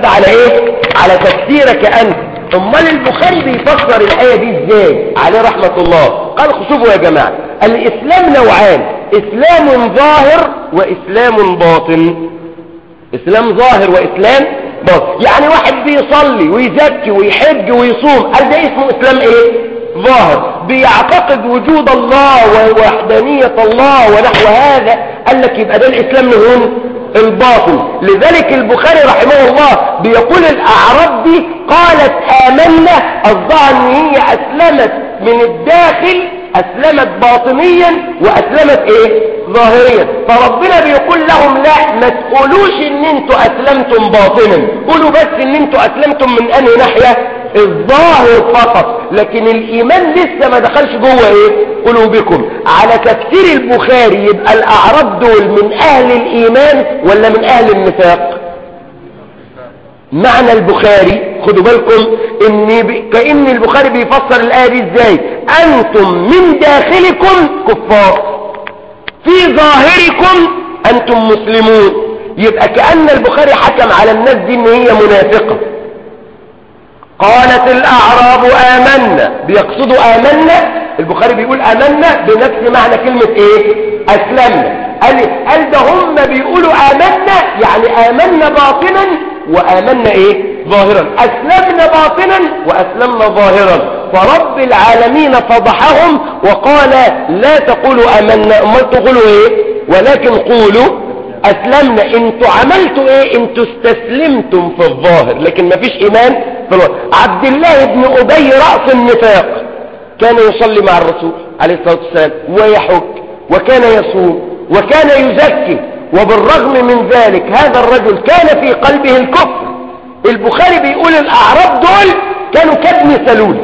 رد على ايه على تفسيرك انت امال البخاري بيفسر الايه دي ازاي عليه رحمه الله قال شوفوا يا جماعه الاسلام نوعان اسلام ظاهر واسلام باطن اسلام ظاهر واسلام باطن يعني واحد بيصلي ويزكي ويحج ويصوم قال ده اسمه اسلام ايه ظاهر بيعتقد وجود الله ووحدانية الله ونحو هذا قال لك يبقى ده الاسلام هون الباطن لذلك البخاري رحمه الله بيقول الاعراب دي قالت امنا قصدها ان هي اسلمت من الداخل اسلمت باطنيا واسلمت ايه ظاهريا فربنا بيقول لهم لا ما تقولوش ان انتوا اسلمتم باطنا قولوا بس ان انتوا اسلمتم من انهي ناحية الظاهر فقط لكن الايمان لسه ما دخلش جوه ايه قلوبكم على تفسير البخاري يبقى الاعراب دول من اهل الايمان ولا من اهل النفاق معنى البخاري خدوا بالكم ان ب... كأن البخاري بيفسر الآية دي ازاي انتم من داخلكم كفار في ظاهركم انتم مسلمون يبقى كأن البخاري حكم على الناس دي ان هي منافقة قالت الاعراب امنا بيقصدوا امنا البخاري بيقول امنا بنفس معنى كلمة ايه اسلمنا قال, قال ده هم بيقولوا امنا يعني امنا باطنا وآمنا ايه ظاهرا اسلمنا باطنا واسلمنا ظاهرا فرب العالمين فضحهم وقال لا تقولوا آمنا امال تقولوا ايه ولكن قولوا اسلمنا انتوا عملتوا ايه انتوا استسلمتم في الظاهر لكن ما فيش ايمان في الظاهر عبد الله بن ابي رأس النفاق كان يصلي مع الرسول عليه الصلاة والسلام ويحج وكان يصوم وكان يزكي وبالرغم من ذلك هذا الرجل كان في قلبه الكفر البخاري بيقول الاعراب دول كانوا كابن سلول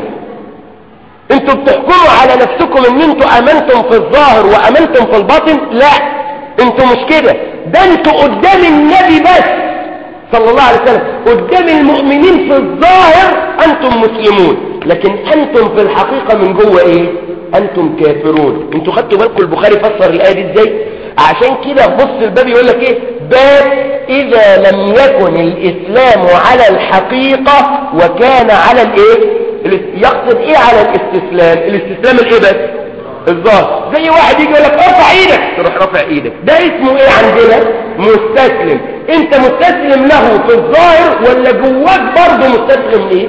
انتوا بتحكموا على نفسكم ان انتوا امنتم في الظاهر وامنتم في الباطن لا انتوا مش كده ده انتوا قدام النبي بس صلى الله عليه وسلم قدام المؤمنين في الظاهر انتم مسلمون لكن انتم في الحقيقة من جوه ايه انتم كافرون انتوا خدتوا بالكم البخاري فسر الايه دي ازاي عشان كده بص الباب يقول لك ايه باب اذا لم يكن الاسلام على الحقيقة وكان على الايه يقصد ايه على الاستسلام الاستسلام الايه بس الظاهر زي واحد يجي يقول لك ارفع ايدك تروح رافع ايدك ده اسمه ايه عندنا مستسلم انت مستسلم له في الظاهر ولا جواك برضه مستسلم ايه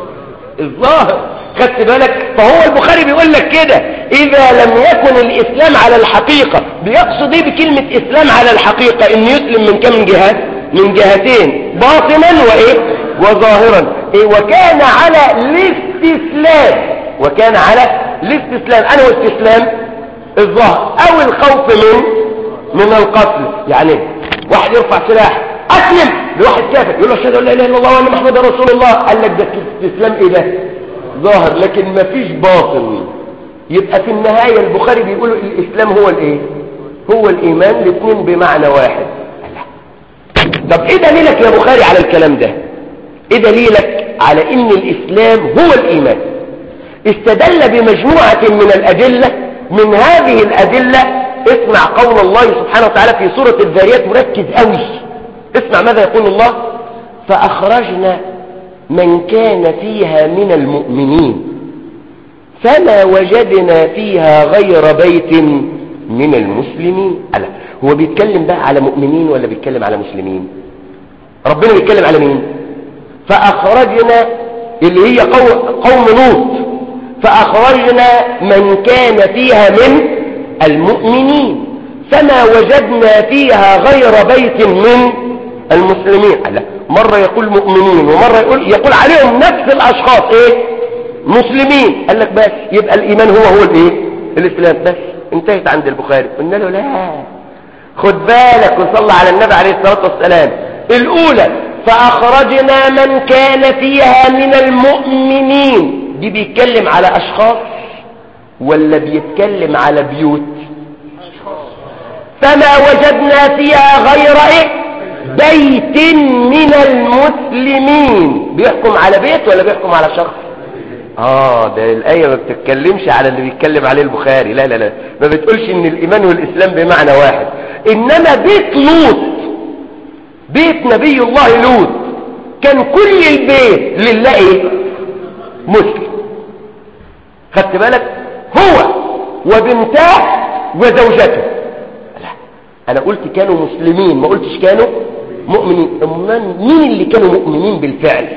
الظاهر خدت بالك فهو البخاري بيقول لك كده اذا لم يكن الاسلام على الحقيقة بيقصد ايه بكلمة اسلام على الحقيقة ان يسلم من كم جهة من جهتين باطنا وايه وظاهرا إيه وكان على الاستسلام وكان على الاستسلام انا واستسلام الظهر او الخوف من من القتل يعني واحد يرفع سلاح اسلم لواحد كافر يقول له اشهد ان لا اله الا الله وان محمدا رسول الله قال لك ده استسلام ايه ده ظاهر لكن ما فيش باطن يبقى في النهاية البخاري بيقول الاسلام هو الايه هو الايمان الاثنين بمعنى واحد طب ايه دليلك يا بخاري على الكلام ده ايه دليلك على ان الاسلام هو الايمان استدل بمجموعة من الادلة من هذه الادلة اسمع قول الله سبحانه وتعالى في سورة الذاريات مركز قوي اسمع ماذا يقول الله فاخرجنا من كان فيها من المؤمنين فما وجدنا فيها غير بيت من المسلمين ألا هو بيتكلم بقى على مؤمنين ولا بيتكلم على مسلمين ربنا بيتكلم على مين فأخرجنا اللي هي قوم, قوم لوط فأخرجنا من كان فيها من المؤمنين فما وجدنا فيها غير بيت من المسلمين ألا مرة يقول مؤمنين ومرة يقول, يقول عليهم نفس الأشخاص إيه مسلمين قال لك بس يبقى الإيمان هو هو الإيه الإسلام بس انتهت عند البخاري قلنا له لا خد بالك وصلى على النبي عليه الصلاة والسلام الأولى فأخرجنا من كان فيها من المؤمنين دي بيتكلم على أشخاص ولا بيتكلم على بيوت فما وجدنا فيها غير ايه بيت من المسلمين بيحكم على بيت ولا بيحكم على شخص اه ده الآية ما بتتكلمش على اللي بيتكلم عليه البخاري لا لا لا ما بتقولش ان الايمان والاسلام بمعنى واحد انما بيت لوط بيت نبي الله لوط كان كل البيت لله ايه مسلم خدت بالك هو وبنتاه وزوجته لا انا قلت كانوا مسلمين ما قلتش كانوا مؤمنين امال مين اللي كانوا مؤمنين بالفعل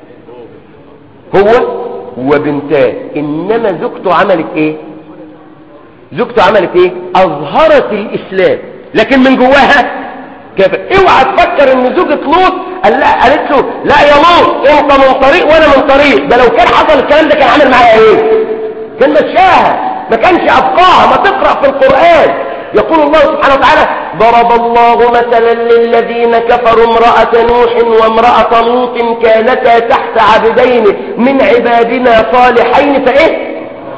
هو وبنتاه انما زوجته عملت ايه زوجته عملت ايه اظهرت الاسلام لكن من جواها كافر اوعى تفكر ان زوجة لوط قال لا قالت له لا يا لوط انت من طريق وانا من طريق ده لو كان حصل الكلام ده كان عامل معايا ايه كان مشاها ما كانش ابقاها ما تقرا في القران يقول الله سبحانه وتعالى ضرب الله مثلا للذين كفروا امرأة نوح وامرأة لوط كانتا تحت عبدين من عبادنا صالحين فايه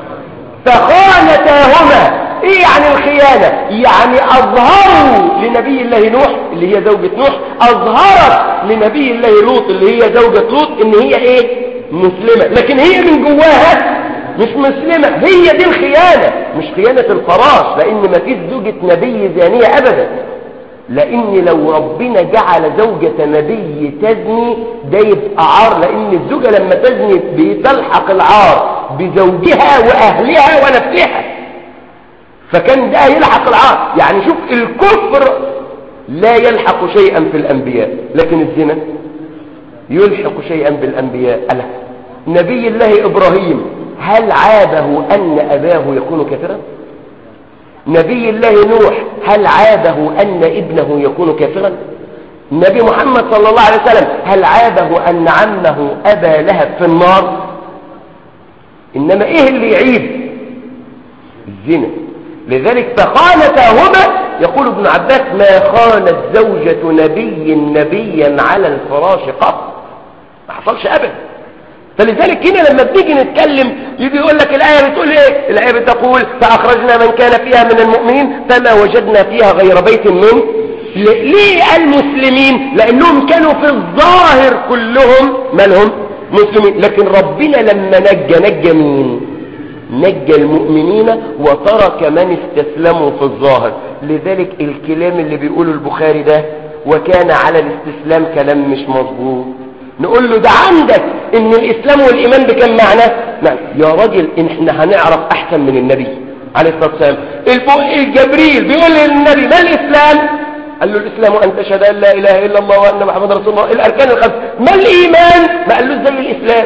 فخانتاهما ايه يعني الخيانة يعني اظهروا لنبي الله نوح اللي هي زوجة نوح اظهرت لنبي الله لوط اللي هي زوجة لوط ان هي ايه مسلمة لكن هي من جواها مش مسلمة هي دي الخيانة مش خيانة الفراش لان ما فيش زوجة نبي زانية ابدا لان لو ربنا جعل زوجة نبي تزني ده يبقى عار لان الزوجة لما تزني بتلحق العار بزوجها واهلها ونفسها فكان ده يلحق العار يعني شوف الكفر لا يلحق شيئا في الانبياء لكن الزنا يلحق شيئا بالانبياء ألا نبي الله ابراهيم هل عابه ان اباه يكون كافرا نبي الله نوح هل عابه ان ابنه يكون كافرا نبي محمد صلى الله عليه وسلم هل عابه ان عمه ابا لهب في النار انما ايه اللي يعيب الزنا لذلك فخانتاهما يقول ابن عباس ما خانت زوجة نبي نبيا على الفراش قط ما حصلش ابدا فلذلك هنا لما بنيجي نتكلم يجي يقول لك الآية بتقول ايه الآية بتقول فأخرجنا من كان فيها من المؤمنين فما وجدنا فيها غير بيت من ليه المسلمين لأنهم كانوا في الظاهر كلهم مالهم مسلمين لكن ربنا لما نجى نجى مين نجى المؤمنين وترك من استسلموا في الظاهر لذلك الكلام اللي بيقوله البخاري ده وكان على الاستسلام كلام مش مظبوط نقول له ده عندك ان الاسلام والايمان بكم معنى نعم يا راجل إن احنا هنعرف احسن من النبي عليه الصلاه والسلام الجبريل بيقول للنبي ما الاسلام قال له الاسلام ان تشهد ان لا اله الا الله وان محمد رسول الله الاركان الخمس ما الايمان ما قالوش زي الاسلام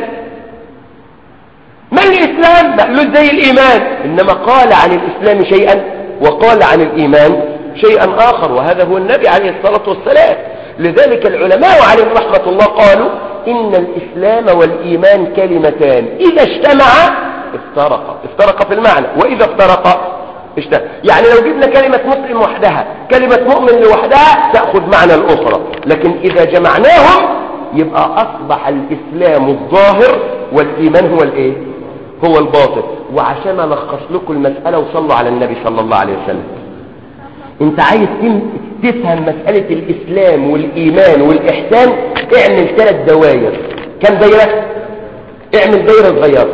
ما الاسلام ما قالوش زي الايمان انما قال عن الاسلام شيئا وقال عن الايمان شيئا اخر وهذا هو النبي عليه الصلاه والسلام لذلك العلماء عليهم رحمة الله قالوا إن الإسلام والإيمان كلمتان إذا اجتمعا افترقا افترقا في المعنى وإذا افترقا اشتغل يعني لو جبنا كلمة مسلم وحدها كلمة مؤمن لوحدها تأخذ معنى الأخرى لكن إذا جمعناهم يبقى أصبح الإسلام الظاهر والإيمان هو الإيه هو الباطن وعشان ألخص لكم المسألة وصلوا على النبي صلى الله عليه وسلم انت عايز تفهم مسألة الإسلام والإيمان والإحسان اعمل ثلاث دوائر كم دايرة اعمل دايرة صغيرة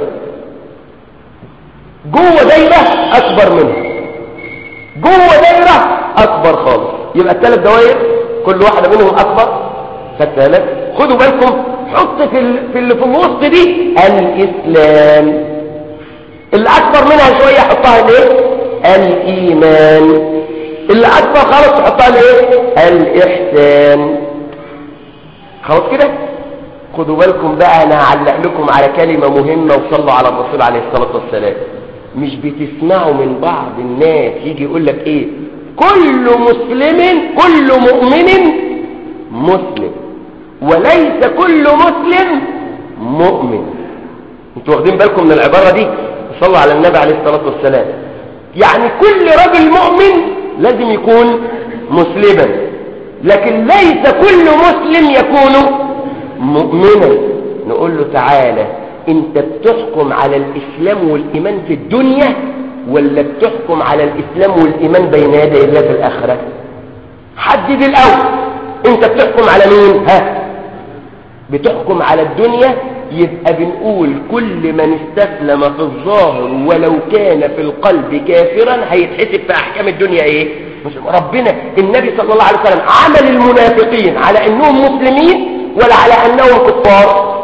جوه دايرة أكبر منها جوه دايرة أكبر خالص يبقى الثلاث دوائر كل واحدة منهم أكبر فالثالث خدوا بالكم حط في, في اللي في الوسط دي الإسلام اللي أكبر منها شوية حطها ليه الإيمان اللي أكبر خالص تحطها ليه الإحسان خلاص كده خدوا بالكم بقى أنا هعلق لكم على كلمة مهمة وصلوا على الرسول عليه الصلاة والسلام مش بتسمعوا من بعض الناس يجي يقول لك ايه كل مسلم كل مؤمن مسلم وليس كل مسلم مؤمن انتوا واخدين بالكم من العبارة دي صلوا على النبي عليه الصلاة والسلام يعني كل رجل مؤمن لازم يكون مسلما لكن ليس كل مسلم يكون مؤمنا نقول له تعالى انت بتحكم على الاسلام والايمان في الدنيا ولا بتحكم على الاسلام والايمان بين يدي الله في الاخره حدد الاول انت بتحكم على مين ها بتحكم على الدنيا يبقى بنقول كل من استسلم في الظاهر ولو كان في القلب كافرا هيتحسب في احكام الدنيا ايه ربنا النبي صلى الله عليه وسلم عمل المنافقين على انهم مسلمين ولا على أنهم كفار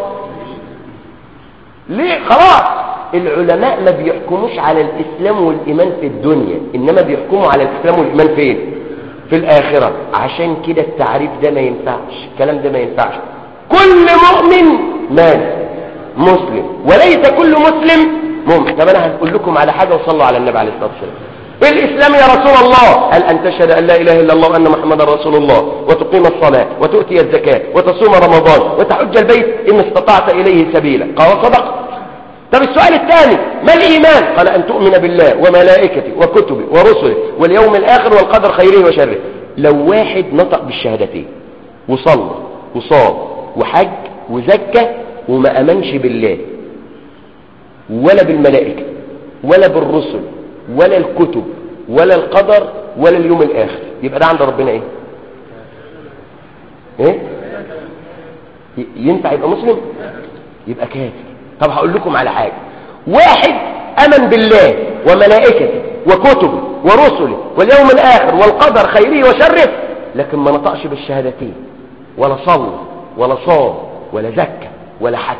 ليه خلاص العلماء ما بيحكموش على الإسلام والإيمان في الدنيا إنما بيحكموا على الإسلام والإيمان فين في الآخرة عشان كده التعريف ده ما ينفعش الكلام ده ما ينفعش كل مؤمن مال مسلم وليس كل مسلم مؤمن طب أنا هقول لكم على حاجة وصلوا على النبي عليه الصلاة والسلام الإسلام يا رسول الله قال أن تشهد أن لا إله إلا الله وأن محمد رسول الله وتقيم الصلاة وتؤتي الزكاة وتصوم رمضان وتحج البيت إن استطعت إليه سبيلا قال صدق طب السؤال الثاني ما الإيمان قال أن تؤمن بالله وملائكته وكتبه ورسله واليوم الآخر والقدر خيره وشره لو واحد نطق بالشهادتين وصلى وصام وحج وزكى وما أمنش بالله ولا بالملائكة ولا بالرسل ولا الكتب ولا القدر ولا اليوم الآخر يبقى ده عند ربنا ايه ايه ي- ينفع يبقى مسلم يبقى كافر طب هقول لكم على حاجة واحد امن بالله وملائكته وكتبه ورسله واليوم الاخر والقدر خيره وشره لكن ما نطقش بالشهادتين ولا صلى ولا صام ولا زكى ولا حج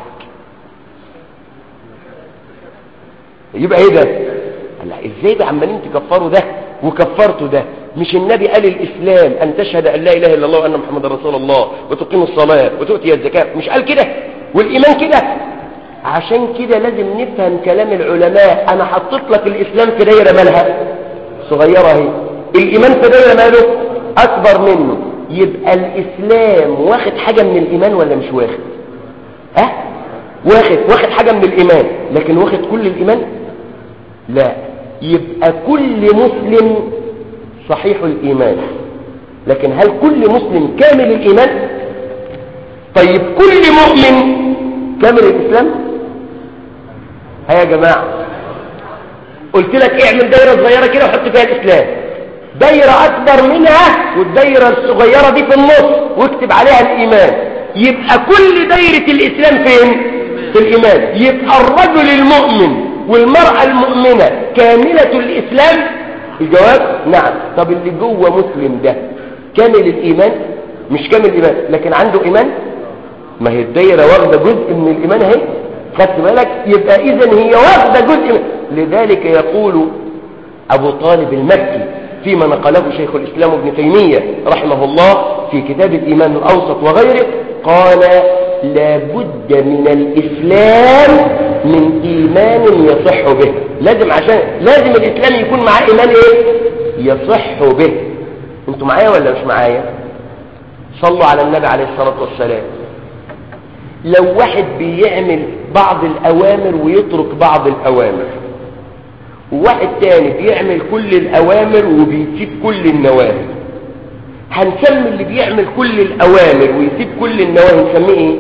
يبقى ايه ده لا ازاي بقى عمالين تكفروا ده وكفرتوا ده مش النبي قال الاسلام ان تشهد ان لا اله الا الله وان محمد رسول الله وتقيم الصلاه وتؤتي الزكاه مش قال كده والايمان كده عشان كده لازم نفهم كلام العلماء انا حطيت لك الاسلام في دايره مالها صغيره اهي الايمان في دايره ماله اكبر منه يبقى الاسلام واخد حاجه من الايمان ولا مش واخد ها واخد واخد حاجه من الايمان لكن واخد كل الايمان لا يبقى كل مسلم صحيح الإيمان لكن هل كل مسلم كامل الإيمان طيب كل مؤمن كامل الإسلام ها يا جماعة قلت لك اعمل دايرة صغيرة كده وحط فيها الإسلام دايرة أكبر منها والدايرة الصغيرة دي في النص واكتب عليها الإيمان يبقى كل دايرة الإسلام فين في الإيمان يبقى الرجل المؤمن والمرأة المؤمنة كاملة الإسلام الجواب نعم طب اللي جوه مسلم ده كامل الإيمان مش كامل الإيمان لكن عنده إيمان ما هي الدايرة واخدة جزء من الإيمان اهي خدت بالك يبقى إذا هي واخدة جزء من لذلك يقول أبو طالب المكي فيما نقله شيخ الإسلام ابن تيمية رحمه الله في كتاب الإيمان الأوسط وغيره قال لا بد من الإسلام من إيمان يصح به لازم عشان لازم الإسلام يكون معاه إيمان إيه يصح به انتوا معايا ولا مش معايا صلوا على النبي عليه الصلاة والسلام لو واحد بيعمل بعض الأوامر ويترك بعض الأوامر وواحد تاني بيعمل كل الأوامر وبيسيب كل النواهي هنسمي اللي بيعمل كل الأوامر ويسيب كل النواهي نسميه ايه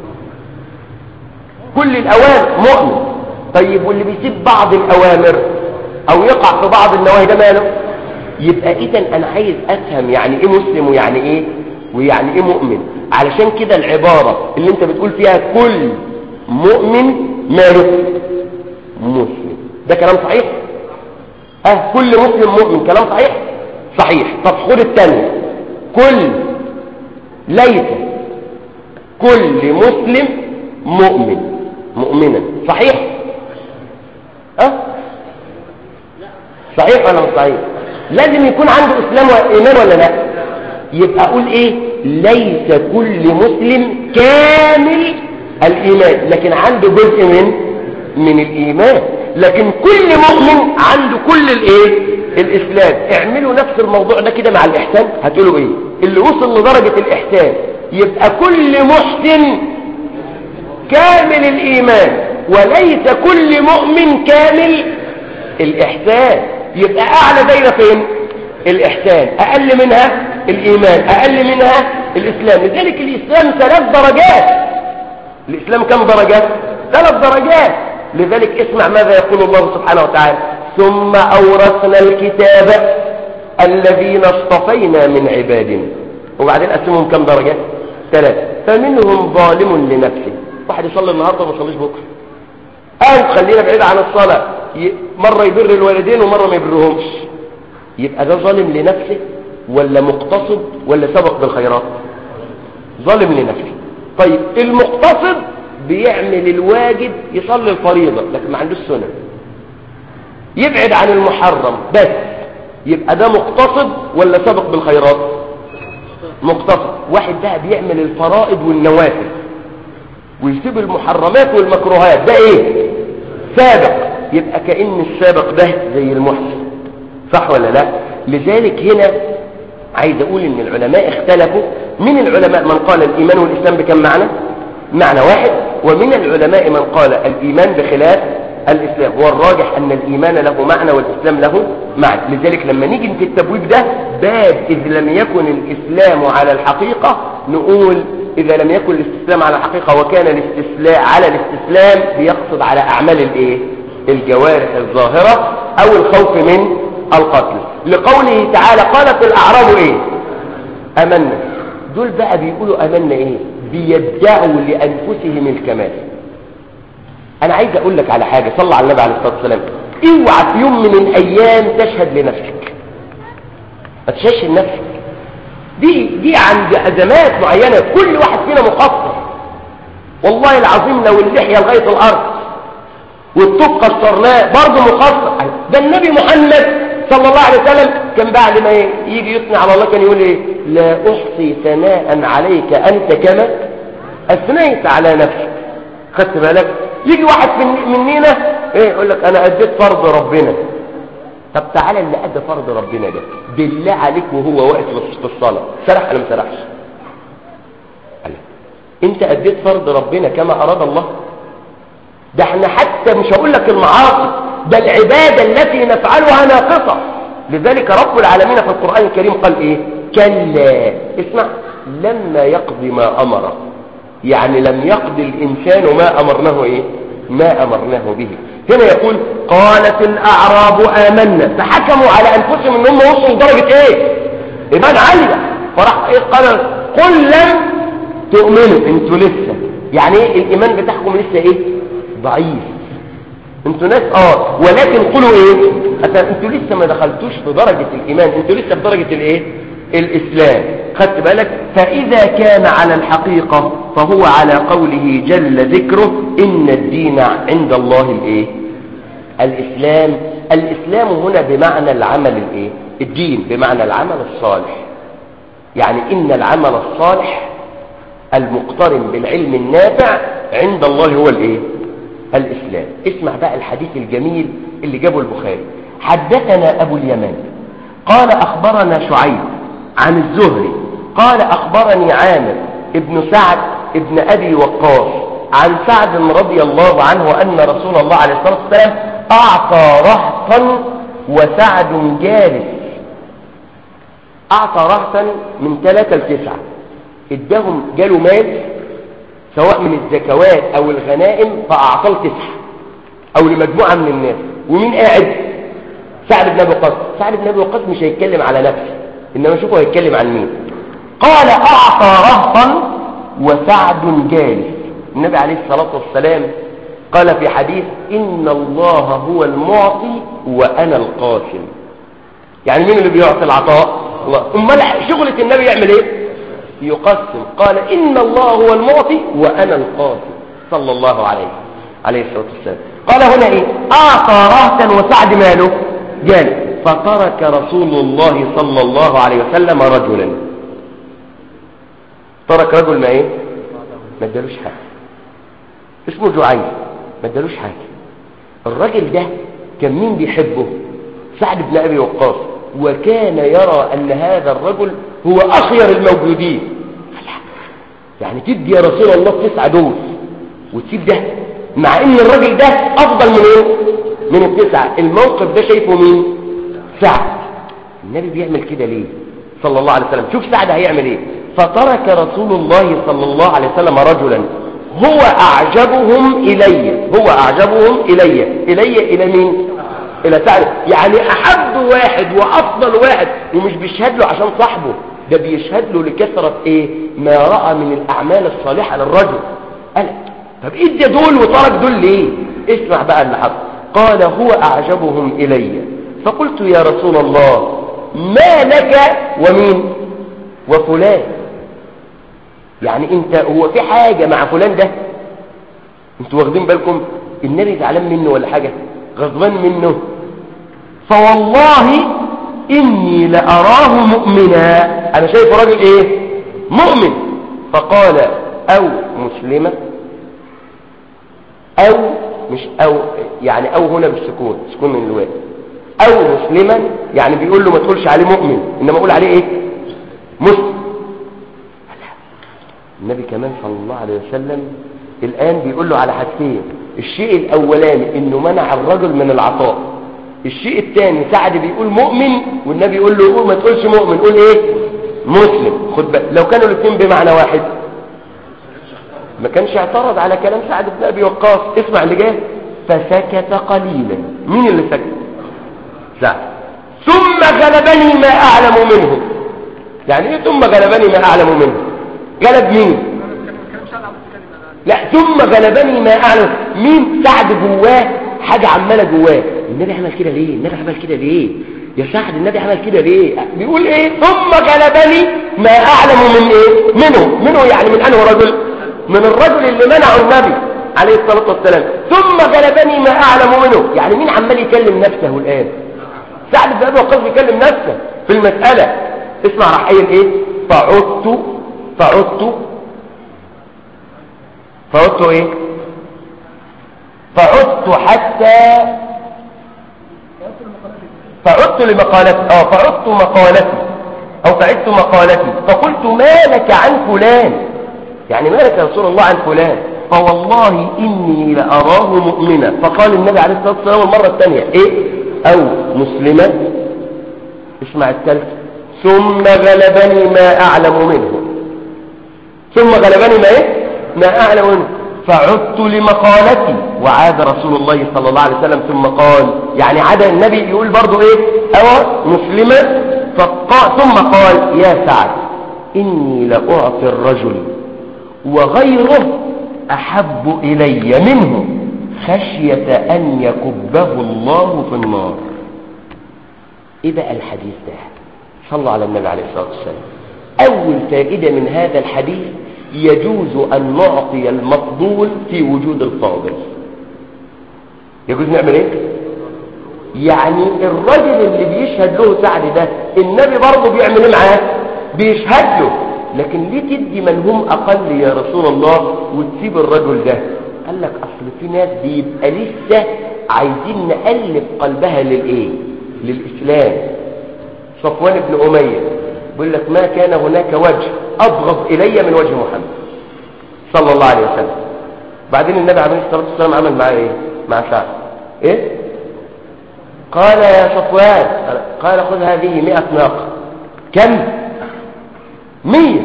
كل الأوامر مؤمن طيب واللي بيسيب بعض الأوامر أو يقع في بعض النواهي ده ماله يبقى إذا أنا عايز أفهم يعني إيه مسلم ويعني إيه ويعني إيه مؤمن علشان كده العبارة اللي أنت بتقول فيها كل مؤمن ماله مسلم ده كلام صحيح ها كل مسلم مؤمن كلام صحيح صحيح طب خد الثانيه كل ليس كل مسلم مؤمن مؤمنا صحيح ها صحيح ولا مش صحيح لازم يكون عنده اسلام وايمان ولا لا يبقى اقول ايه ليس كل مسلم كامل الايمان لكن عنده جزء من من الايمان لكن كل مؤمن عنده كل الايه الاسلام اعملوا نفس الموضوع ده كده مع الاحسان هتقولوا ايه اللي وصل لدرجة الاحسان يبقى كل محسن كامل الايمان وليس كل مؤمن كامل الاحسان يبقى اعلى دايرة فين الاحسان اقل منها الايمان اقل منها الاسلام لذلك الاسلام ثلاث درجات الاسلام كم درجات ثلاث درجات لذلك اسمع ماذا يقول الله سبحانه وتعالى ثم أورثنا الكتاب الذين اصطفينا من عبادنا وبعدين قسمهم كم درجة ثلاثة فمنهم ظالم لنفسه واحد يصلي النهاردة وما يصليش بكرة أو خلينا بعيد عن الصلاة مرة يبر الوالدين ومرة ما يبرهمش يبقى ده ظالم لنفسه ولا مقتصد ولا سبق بالخيرات ظالم لنفسه طيب المقتصد بيعمل الواجب يصلي الفريضة لكن ما عندوش سنن يبعد عن المحرم بس يبقى ده مقتصد ولا سابق بالخيرات مقتصد واحد بقى بيعمل الفرائض والنوافل ويسيب المحرمات والمكروهات ده ايه سابق يبقى كأن السابق ده زي المحسن صح ولا لا لذلك هنا عايز اقول ان العلماء اختلفوا من العلماء من قال الايمان والاسلام بكم معنى معنى واحد ومن العلماء من قال الايمان بخلاف الاسلام والراجح ان الايمان له معنى والاسلام له معنى لذلك لما نيجي في التبويب ده باب اذ لم يكن الاسلام على الحقيقة نقول اذا لم يكن الاستسلام على الحقيقة وكان الاستسلام على الاستسلام بيقصد على اعمال الايه الجوارح الظاهرة او الخوف من القتل لقوله تعالى قالت الاعراب ايه امنا دول بقى بيقولوا امنا ايه بيدعوا لانفسهم الكمال انا عايز اقول لك على حاجة صلى على النبي عليه الصلاة والسلام اوعى في يوم من الايام تشهد لنفسك ما تشهدش لنفسك دي دي عند ازمات معينة كل واحد فينا مقصر والله العظيم لو اللحية لغاية الارض والطب قصرناه برضه مقصر ده النبي محمد صلى الله عليه وسلم كان بعد ما يجي يثني على الله كان يقول ايه لا احصي ثناء عليك انت كما اثنيت على نفسك خدت بالك يجي واحد من مننا ايه يقول لك انا اديت فرض ربنا طب تعالى اللي ادى فرض ربنا ده بالله عليك وهو واقف في الصلاه سرح ولا ما سرحش انت اديت فرض ربنا كما اراد الله ده احنا حتى مش هقول لك المعاصي ده العبادة التي نفعلها ناقصة لذلك رب العالمين في القرآن الكريم قال ايه كلا اسمع لما يقضي ما أمره يعني لم يقضي الإنسان ما أمرناه ايه ما أمرناه به هنا يقول قالت الأعراب آمنا فحكموا على أنفسهم ان هم وصلوا لدرجة ايه إيمان عالية فراح ايه قال قل لم تؤمنوا انتوا لسه يعني ايه الإيمان بتاعكم لسه ايه ضعيف انتوا ناس اه ولكن قولوا ايه انتوا لسه ما دخلتوش في درجة الايمان انتوا لسه في درجة الايه الاسلام خدت بالك فاذا كان على الحقيقة فهو على قوله جل ذكره ان الدين عند الله الايه الاسلام الاسلام هنا بمعنى العمل الايه الدين بمعنى العمل الصالح يعني ان العمل الصالح المقترن بالعلم النافع عند الله هو الايه الإسلام اسمع بقى الحديث الجميل اللي جابه البخاري حدثنا أبو اليمان قال أخبرنا شعيب عن الزهري قال أخبرني عامر ابن سعد ابن أبي وقاص عن سعد رضي الله عنه أن رسول الله عليه الصلاة والسلام أعطى رهطا وسعد جالس أعطى رهطا من ثلاثة لتسعة ادهم جاله مال سواء من الزكوات او الغنائم فاعطاه تسعة او لمجموعة من الناس ومين قاعد سعد بن ابي وقاص سعد بن ابي وقاص مش هيتكلم على نفسه انما شوفوا هيتكلم عن مين قال اعطى رهطا وسعد جالس النبي عليه الصلاة والسلام قال في حديث ان الله هو المعطي وانا القاسم يعني مين اللي بيعطي العطاء الله امال شغلة النبي يعمل ايه يقسم قال إن الله هو المعطي وأنا القاسم صلى الله عليه عليه الصلاة والسلام قال هنا إيه أعطى رهتا وسعد ماله جال فترك رسول الله صلى الله عليه وسلم رجلا ترك رجل ما إيه ما ادالوش حاجة اسمه جعيل ما ادالوش حاجة الراجل ده كان مين بيحبه سعد بن أبي وقاص وكان يرى أن هذا الرجل هو أخير الموجودين يعني تدي يا رسول الله تسعة دول وتسيب ده مع ان الراجل ده افضل من ايه من التسعة الموقف ده شايفه مين سعد النبي بيعمل كده ليه صلى الله عليه وسلم شوف سعد هيعمل ايه فترك رسول الله صلى الله عليه وسلم رجلا هو اعجبهم الي هو اعجبهم الي الي الى مين الى سعد يعني احب واحد وافضل واحد ومش بيشهد له عشان صاحبه ده بيشهد له لكثرة ايه ما رأى من الاعمال الصالحة للرجل قال طب ادى دول وترك دول ليه اسمع بقى اللي حصل قال هو اعجبهم الي فقلت يا رسول الله ما لك ومين وفلان يعني انت هو في حاجة مع فلان ده انتوا واخدين بالكم النبي زعلان منه ولا حاجة غضبان منه فوالله إني لأراه مؤمنا أنا شايف راجل إيه مؤمن فقال أو مسلمة أو مش أو يعني أو هنا بالسكون سكون من الواء أو مسلما يعني بيقول له ما تقولش عليه مؤمن إنما أقول عليه إيه مسلم النبي كمان صلى الله عليه وسلم الآن بيقول له على حاجتين الشيء الأولاني إنه منع الرجل من العطاء الشيء الثاني سعد بيقول مؤمن والنبي يقول له قول ما تقولش مؤمن قول ايه مسلم خد بالك لو كانوا الاثنين بمعنى واحد ما كانش اعترض على كلام سعد بن ابي وقاص اسمع اللي جاي فسكت قليلا مين اللي سكت سعد ثم غلبني ما اعلم منه يعني ايه ثم غلبني ما اعلم منه غلب مين لا ثم غلبني ما اعلم مين سعد جواه حاجة عمالة جواه النبي عمل كده ليه النبي عمل كده ليه يا سعد النبي عمل كده ليه بيقول ايه ثم غلبني ما اعلم من ايه منه منه يعني من انه رجل من الرجل اللي منعه النبي عليه الصلاة والسلام ثم غلبني ما اعلم منه يعني مين عمال يكلم نفسه الان سعد بن ابي وقاص بيكلم نفسه في المسألة اسمع راح قايل ايه فعدت فعدت فعدت ايه فعدت حتى فعدت لمقالتي اه فعدت مقالتي او فعدت مقالتي فقلت ما لك عن فلان يعني ما لك يا رسول الله عن فلان فوالله اني لاراه مؤمنا فقال النبي عليه الصلاه والسلام المره الثانيه ايه او مسلما اسمع الثالث ثم غلبني ما اعلم منه ثم غلبني ما ايه ما اعلم منه فعدت لمقالتي وعاد رسول الله صلى الله عليه وسلم ثم قال يعني عاد النبي يقول برضو ايه او مسلما فقال ثم قال يا سعد اني لاعطي الرجل وغيره احب الي منه خشية ان يكبه الله في النار ايه بقى الحديث ده صلى على النبي عليه الصلاة والسلام اول فائدة من هذا الحديث يجوز أن نعطي المفضول في وجود الفاضل يجوز نعمل ايه يعني الرجل اللي بيشهد له سعد ده النبي برضه بيعمل ايه معاه بيشهد له لكن ليه تدي من هم اقل يا رسول الله وتسيب الرجل ده قال لك اصل في ناس بيبقى لسه عايزين نقلب قلبها للايه للاسلام صفوان بن اميه بيقول لك ما كان هناك وجه أبغض إلي من وجه محمد صلى الله عليه وسلم بعدين النبي عليه الصلاة والسلام عمل معاه إيه مع سعد إيه قال يا صفوان قال خذ هذه مئة ناقة كم مية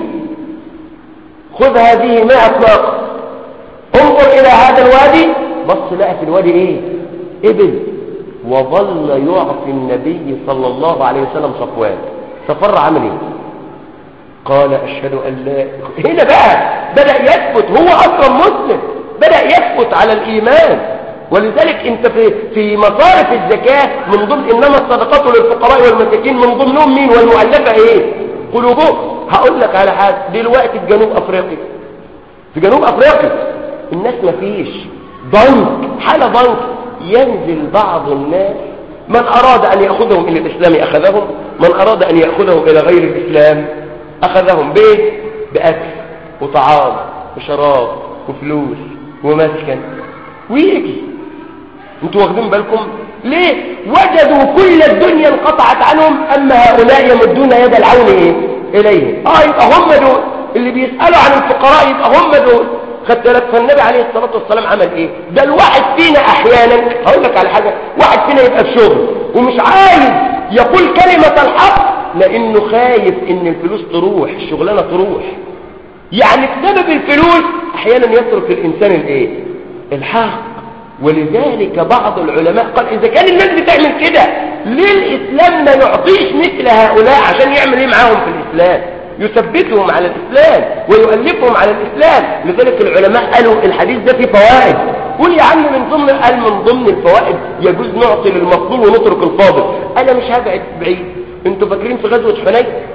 خذ هذه مئة ناقة انظر إلى هذا الوادي بص لقى في الوادي إيه إبل وظل يعطي النبي صلى الله عليه وسلم صفوان صفر عمل إيه قال أشهد أن لا هنا بقى بدأ يثبت هو أصلا مسلم بدأ يثبت على الإيمان ولذلك انت في في مصارف الزكاة من ضمن إنما الصدقات للفقراء والمساكين من ضمنهم مين والمؤلفة إيه قلوبهم هقول لك على حاجة دلوقتي في جنوب أفريقيا في جنوب أفريقيا الناس ما فيش ضنك حالة ضنك ينزل بعض الناس من أراد أن يأخذهم إلى الإسلام أخذهم من أراد أن يأخذهم إلى غير الإسلام أخذهم بيت بأكل وطعام وشراب وفلوس ومسكن ويجي انتوا واخدين بالكم ليه وجدوا كل الدنيا انقطعت عنهم أما هؤلاء يمدون يد العون إيه؟ إليهم آه يبقى هم دول اللي بيسألوا عن الفقراء يبقى هم دول خدت بالك فالنبي عليه الصلاة والسلام عمل ايه ده الواحد فينا احيانا هقول لك على حاجة واحد فينا يبقى في شغل ومش عايز يقول كلمة الحق لانه خايف ان الفلوس تروح الشغلانة تروح يعني بسبب الفلوس احيانا يترك الانسان الايه الحق ولذلك بعض العلماء قال اذا كان الناس بتعمل كده ليه الاسلام ما يعطيش مثل هؤلاء عشان يعمل ايه معاهم في الاسلام يثبتهم على الإسلام ويؤلفهم على الإسلام لذلك العلماء قالوا الحديث ده فيه فوائد قول يا عم من ضمن قال من ضمن الفوائد يجوز نعطي للمفضول ونترك الفاضل أنا مش هبعد بعيد انتوا فاكرين في غزوة حنين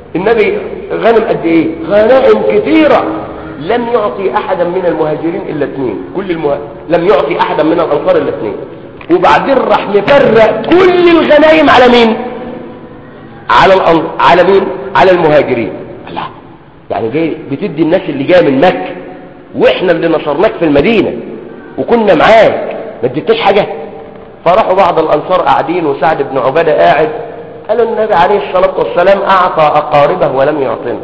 النبي غنم قد ايه غنائم كثيرة لم يعطي احدا من المهاجرين الا اثنين كل المه... لم يعطي احدا من الانصار الا اثنين وبعدين راح نفرق كل الغنائم على مين على الأن... على مين على المهاجرين الله يعني جاي بتدي الناس اللي جايه من مكه واحنا اللي نصرناك في المدينه وكنا معاك ما اديتناش حاجه فراحوا بعض الانصار قاعدين وسعد بن عباده قاعد قالوا النبي عليه الصلاه والسلام اعطى اقاربه ولم يعطنا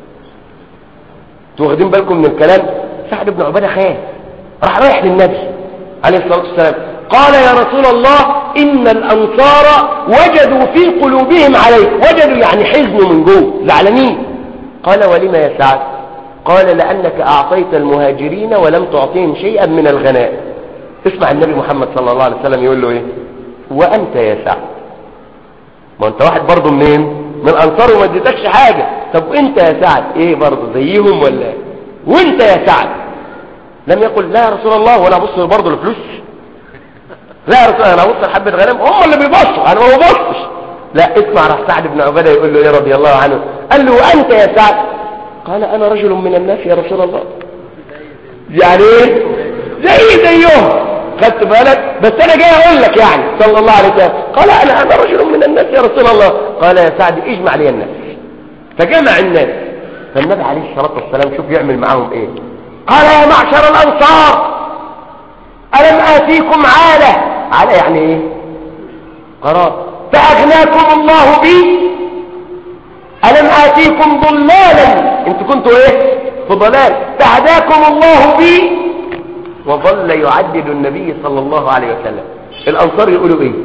انتوا واخدين بالكم من الكلام سعد بن عباده خاف راح رايح للنبي عليه الصلاه والسلام قال يا رسول الله ان الانصار وجدوا في قلوبهم عليك وجدوا يعني حزنوا من جوه زعلانين قال ولما يا سعد قال لانك اعطيت المهاجرين ولم تعطيهم شيئا من الغنائم اسمع النبي محمد صلى الله عليه وسلم يقول له ايه وانت يا سعد ما انت واحد برضه منين من الانصار وما اديتكش حاجه طب وانت يا سعد ايه برضه زيهم ولا وانت يا سعد لم يقل لا يا رسول الله وانا ابص برضه لفلوس لا يا رسول الله انا ابص لحبه غنم هم اللي بيبصوا انا ما ببصش لا اسمع راح سعد بن عباده يقول له ايه رضي الله عنه قال له وانت يا سعد قال انا رجل من الناس يا رسول الله يعني ايه زي زيهم خدت بالك بس انا جاي اقول لك يعني صلى الله عليه وسلم قال انا انا رجل من الناس يا رسول الله قال يا سعد اجمع لي الناس فجمع الناس فالنبي عليه الصلاه والسلام شوف يعمل معاهم ايه قال يا معشر الانصار الم اتيكم عاله عاله يعني ايه قرار فاغناكم الله بي الم اتيكم ضلالا انتوا كنتوا ايه في ضلال فهداكم الله بي وظل يعدد النبي صلى الله عليه وسلم الأنصار يقولوا إيه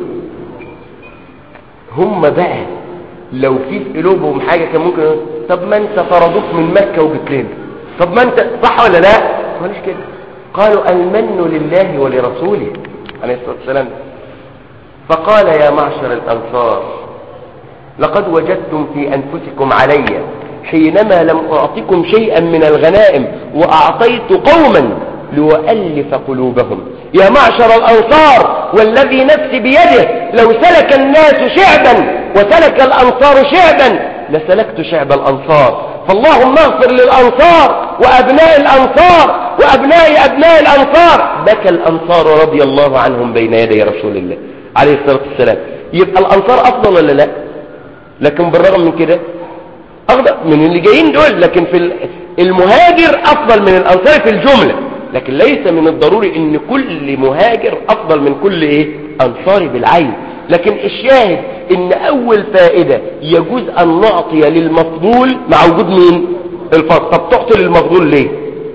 هم بقى لو في في قلوبهم حاجة كان ممكن يقول طب ما انت طردوك من مكة وجبت لنا طب ما انت صح ولا لا ماليش كده قالوا المن لله ولرسوله عليه الصلاة والسلام فقال يا معشر الأنصار لقد وجدتم في أنفسكم علي حينما لم أعطكم شيئا من الغنائم وأعطيت قوما لأؤلف قلوبهم يا معشر الأنصار والذي نفسي بيده لو سلك الناس شعبا وسلك الأنصار شعبا لسلكت شعب الأنصار فاللهم اغفر للأنصار وأبناء الأنصار وأبناء أبناء الأنصار بكى الأنصار رضي الله عنهم بين يدي رسول الله عليه الصلاة والسلام يبقى الأنصار أفضل ولا لا لكن بالرغم من كده أفضل من اللي جايين دول لكن في المهاجر أفضل من الأنصار في الجملة لكن ليس من الضروري ان كل مهاجر افضل من كل ايه انصاري بالعين لكن الشاهد ان اول فائدة يجوز ان نعطي للمفضول مع وجود مين الفضل طب تعطي للمفضول ليه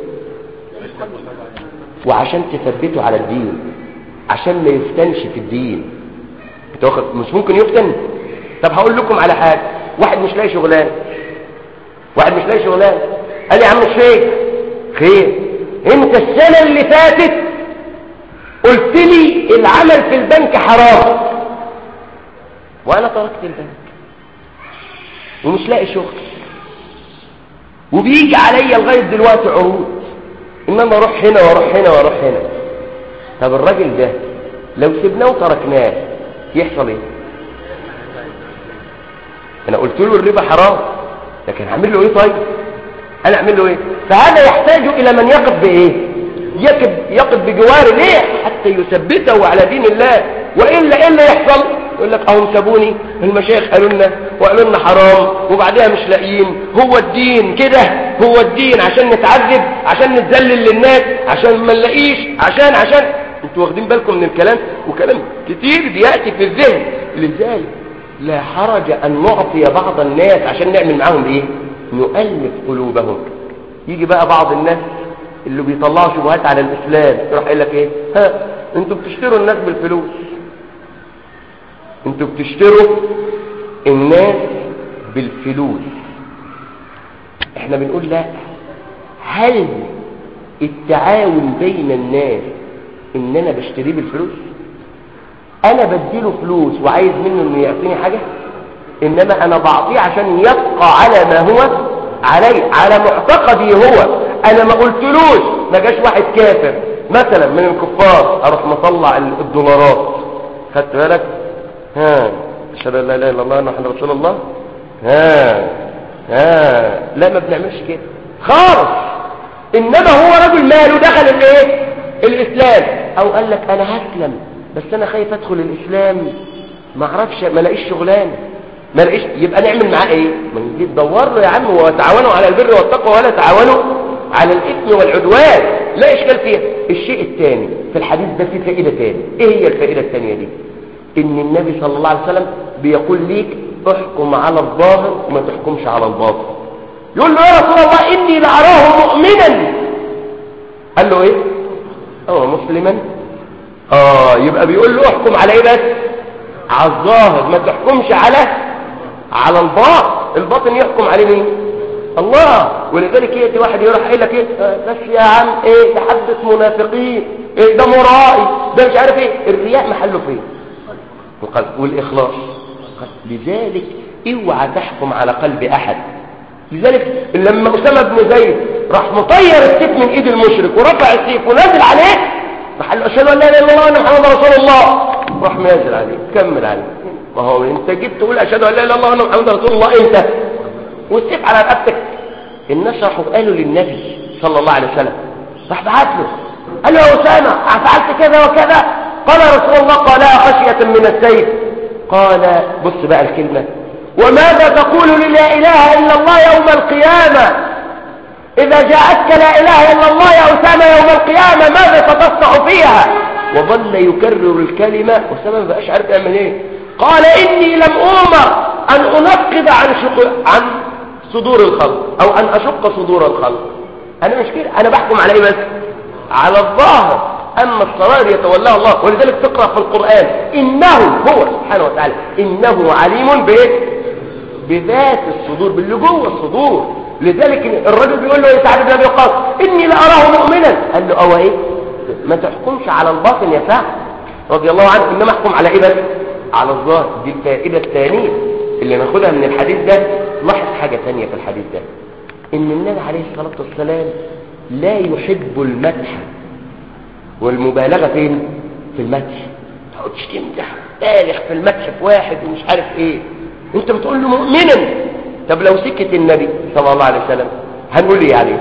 وعشان تثبته على الدين عشان ما يفتنش في الدين انت واخد مش ممكن يفتن طب هقول لكم على حاجة واحد مش لاقي شغلان واحد مش لاقي شغلان قال لي يا عم الشيخ خير انت السنة اللي فاتت قلت لي العمل في البنك حرام وانا تركت البنك ومش لاقي شغل وبيجي عليا لغاية دلوقتي عروض ان انا اروح هنا واروح هنا واروح هنا طب الراجل ده لو سيبناه وتركناه يحصل ايه انا قلت له الربا حرام لكن هعمل له ايه طيب انا اعمل له ايه فهذا يحتاج الى من يقف بايه يقف, يقف بجواره ليه حتى يثبته على دين الله والا ايه اللي يحصل يقول لك اهم سابوني المشايخ قالوا لنا وقالوا لنا حرام وبعدها مش لاقيين هو الدين كده هو الدين عشان نتعذب عشان نتذلل للناس عشان ما نلاقيش عشان عشان انتوا واخدين بالكم من الكلام وكلام كتير بياتي في الذهن لذلك لا حرج ان نعطي بعض الناس عشان نعمل معاهم ايه نؤلف قلوبهم يجي بقى بعض الناس اللي بيطلعوا شبهات على الاسلام يروح يقول لك ايه ها انتوا بتشتروا الناس بالفلوس انتوا بتشتروا الناس بالفلوس احنا بنقول لا هل التعاون بين الناس ان انا بشتريه بالفلوس انا بديله فلوس وعايز منه انه يعطيني حاجة انما انا بعطيه عشان يبقى على ما هو علي على معتقدي هو انا ما قلتلوش ما جاش واحد كافر مثلا من الكفار اروح مطلع الدولارات خدت بالك ها اشهد ان لا اله الا الله محمد رسول الله ها آه لا ما بنعملش كده خالص انما هو رجل ماله دخل الايه الاسلام او قال لك انا هسلم بس انا خايف ادخل الاسلام ما اعرفش ما الاقيش شغلانه ما الاقيش يبقى نعمل معاه ايه ما نجي ندور له يا عم وتعاونوا على البر والتقوى ولا تعاونوا على الاثم والعدوان لا اشكال فيها الشيء الثاني في الحديث ده في فائده ثانيه ايه هي الفائده الثانيه دي ان النبي صلى الله عليه وسلم بيقول ليك احكم على الظاهر وما تحكمش على الباطن يقول له يا رسول الله اني لاراه مؤمنا قال له ايه اه مسلما اه يبقى بيقول له احكم على ايه بس على الظاهر ما تحكمش على على الباطن الباطن يحكم عليه مين الله ولذلك ياتي واحد يروح قايل لك ايه آه بس يا عم ايه ده حبه منافقين ايه ده مرائي ده مش عارف ايه الرياء محله فين القلب والاخلاص لذلك اوعى تحكم على قلب احد لذلك لما اسامه بن زيد راح مطير السيف من ايد المشرك ورفع السيف ونازل عليه راح قال له اشهد ان لا اله الا الله وان محمد رسول الله راح نازل عليه كمل عليه ما هو انت جيت تقول اشهد ان لا اله الا الله وان محمد رسول الله امتى والسيف على رقبتك الناس راحوا قالوا للنبي صلى الله عليه وسلم راح بعت له قال له يا اسامه فعلت كذا وكذا قال رسول الله قالها خشيه من السيف قال بص بقى الكلمه وماذا تقول للا اله الا الله يوم القيامه إذا جاءتك لا إله إلا الله يا أسامة يوم القيامة ماذا ستصنع فيها وظل يكرر الكلمة أسامة ما بقاش عارف يعمل إيه قال إني لم أؤمر أن أنقذ عن, شق... عن صدور الخلق أو أن أشق صدور الخلق أنا مش كده أنا بحكم على إيه بس على الظاهر أما السرائر يتولاه الله ولذلك تقرأ في القرآن إنه هو سبحانه وتعالى إنه عليم بإيه بذات الصدور باللي جوه الصدور لذلك الرجل بيقول له يا سعد بن ابي وقاص اني لاراه مؤمنا قال له او ايه ما تحكمش على الباطن يا سعد رضي الله عنه انما احكم على ايه بس على الظاهر دي الفائده الثانيه اللي ناخدها من الحديث ده لاحظ حاجه ثانيه في الحديث ده ان النبي عليه الصلاه والسلام لا يحب المدح والمبالغه فين في المدح ما تقعدش تمدح بالغ في المدح في واحد ومش عارف ايه انت بتقول له مؤمنا طب لو سكت النبي صلى الله عليه وسلم هنقول ايه عليه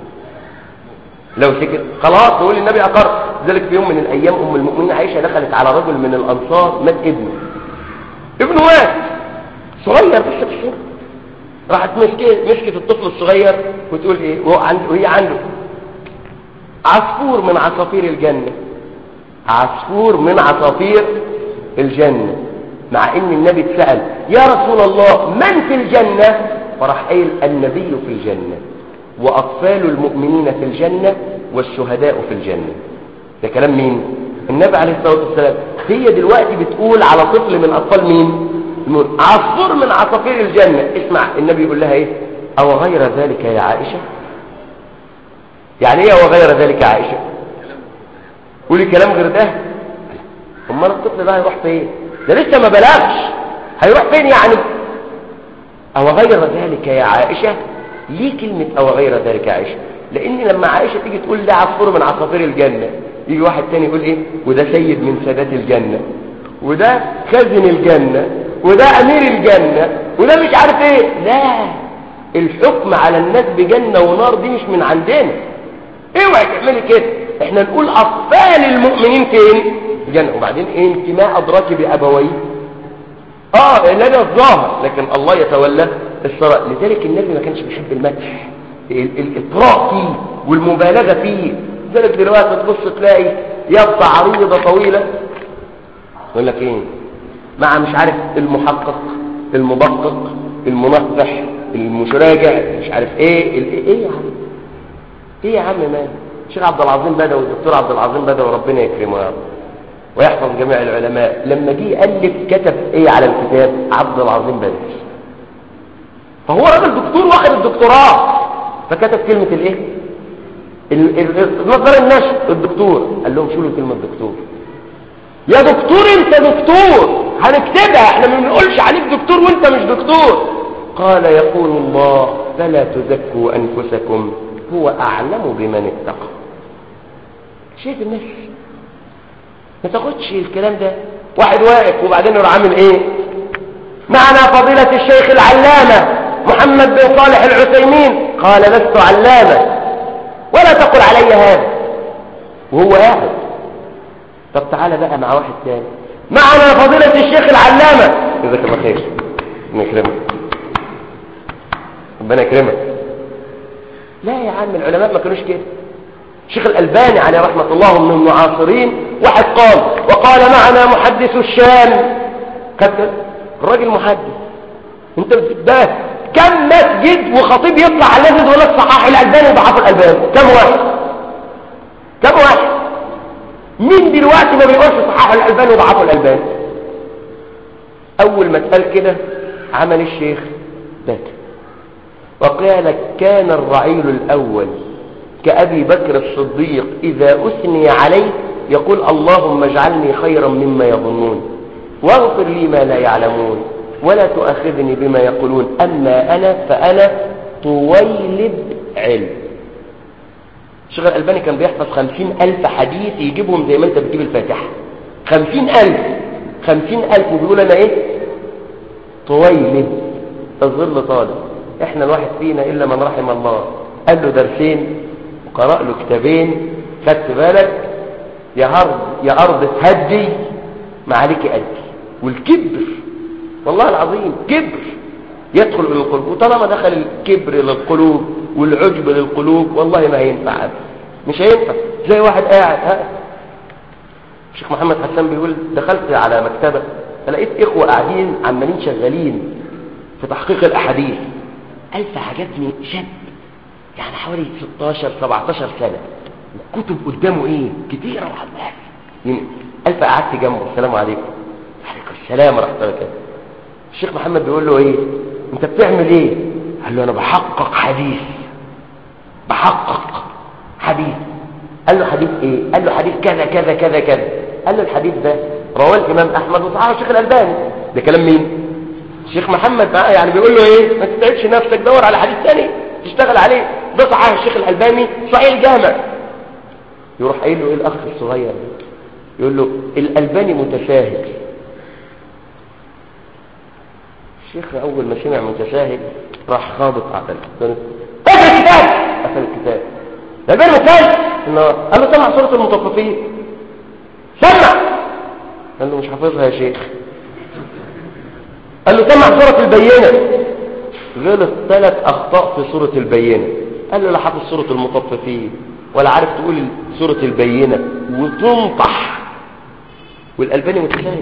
لو سكت خلاص نقول النبي اقر ذلك في يوم من الايام ام المؤمنين عائشه دخلت على رجل من الانصار مات ابنه ابنه مات صغير بس بشهور راحت مسكت مسكت الطفل الصغير وتقول ايه وهو عنده وهي عنده عصفور من عصافير الجنه عصفور من عصافير الجنه مع ان النبي اتسأل يا رسول الله من في الجنة فراح قايل النبي في الجنة وأطفال المؤمنين في الجنة والشهداء في الجنة ده كلام مين النبي عليه الصلاة والسلام هي دلوقتي بتقول على طفل من أطفال مين عصفور من عصافير الجنة اسمع النبي يقول لها ايه أو غير ذلك يا عائشة يعني ايه أو غير ذلك يا عائشة قولي كلام غير ده امال الطفل ده هيروح فين ده لسه ما بلغش هيروح فين يعني او غير ذلك يا عائشة ليه كلمة او غير ذلك يا عائشة لان لما عائشة تيجي تقول ده عصفور من عصافير الجنة يجي واحد تاني يقول ايه وده سيد من سادات الجنة وده خزن الجنة وده امير الجنة وده مش عارف ايه لا الحكم على الناس بجنة ونار دي مش من عندنا اوعي تعملي كده احنا نقول اطفال المؤمنين فين جنة وبعدين ايه انت ما ادراك بابويه اه لنا الظاهر لكن الله يتولى السراء لذلك النبي ما كانش بيحب المدح الاطراء فيه والمبالغه فيه لذلك دلوقتي تبص تلاقي يافطه عريضه طويله يقول لك ايه مع مش عارف المحقق المدقق المنفح المشراجع مش عارف ايه ايه يا عم ايه يا عم مال الشيخ عبد العظيم بدوي الدكتور عبد العظيم بدوي ربنا يكرمه يا رب ويحفظ جميع العلماء لما جه يألف كتب ايه على الكتاب عبد العظيم بدوي فهو راجل دكتور واخد الدكتوراه فكتب كلمة الايه نظر النشر الدكتور قال لهم شو له كلمة دكتور يا دكتور انت دكتور هنكتبها احنا ما بنقولش عليك دكتور وانت مش دكتور قال يقول الله فلا تزكوا انفسكم هو اعلم بمن اتقى شايف الناس ما تاخدش الكلام ده واحد واقف وبعدين يروح عامل ايه معنا فضيلة الشيخ العلامة محمد بن صالح العثيمين قال لست علامة ولا تقل علي هذا وهو قاعد طب تعالى بقى مع واحد ثاني معنا فضيلة الشيخ العلامة جزاك الله خير ربنا يكرمك ربنا يكرمك لا يا عم العلماء ما كانوش كده الشيخ الألباني عليه رحمة الله من المعاصرين واحد قال وقال معنا محدث الشام كتب الراجل محدث انت ده كم مسجد وخطيب يطلع على المسجد ويقول لك صحاح الألباني وضعف الألباني كم واحد كم واحد مين دلوقتي ما بيقولش صحاح الألباني وضعف الألباني أول ما اتقال كده عمل الشيخ بات وقال كان الرعيل الأول كأبي بكر الصديق إذا أثني عليه يقول اللهم اجعلني خيرا مما يظنون واغفر لي ما لا يعلمون ولا تؤاخذني بما يقولون أما أنا فأنا طويلب علم الشيخ الألباني كان بيحفظ خمسين ألف حديث يجيبهم زي ما أنت بتجيب الفاتحة خمسين ألف خمسين ألف وبيقول أنا إيه طويلب الظل طالب إحنا الواحد فينا إلا من رحم الله قال له درسين وقرأ له كتابين خدت بالك يا أرض يا أرض تهدي ما عليك أدي والكبر والله العظيم كبر يدخل إلى القلوب وطالما دخل الكبر للقلوب والعجب للقلوب والله ما هينفع أبدا مش هينفع زي واحد قاعد ها الشيخ محمد حسان بيقول دخلت على مكتبة فلقيت إخوة قاعدين عمالين شغالين في تحقيق الأحاديث ألف عجبني شاب يعني حوالي 16 17 سنة الكتب قدامه ايه كتيرة وعمال يعني ألف قعدت جنبه السلام عليكم عليكم السلام ورحمة الله وبركاته الشيخ محمد بيقول له ايه انت بتعمل ايه قال له انا بحقق حديث بحقق حديث قال له حديث ايه قال له حديث كذا كذا كذا كذا قال له الحديث ده رواه الامام احمد وصححه الشيخ الالباني ده كلام مين الشيخ محمد بقى يعني بيقول له ايه ما تتعبش نفسك دور على حديث ثاني تشتغل عليه ده صحيح الشيخ الالباني صحيح الجامع يروح قايل له ايه الاخ الصغير ده يقول له الالباني متشاهد الشيخ اول ما سمع متشاهد راح خابط عقل قفل الكتاب قفل الكتاب الالباني متشاهد قال له سمع سوره المطففين سمع قال له مش حافظها يا شيخ قال له سمع سوره البينه غلط ثلاث اخطاء في سوره البينه قال له لا حافظ سوره المطففين ولا عارف تقول سوره البينه وتنطح والالباني متشاهد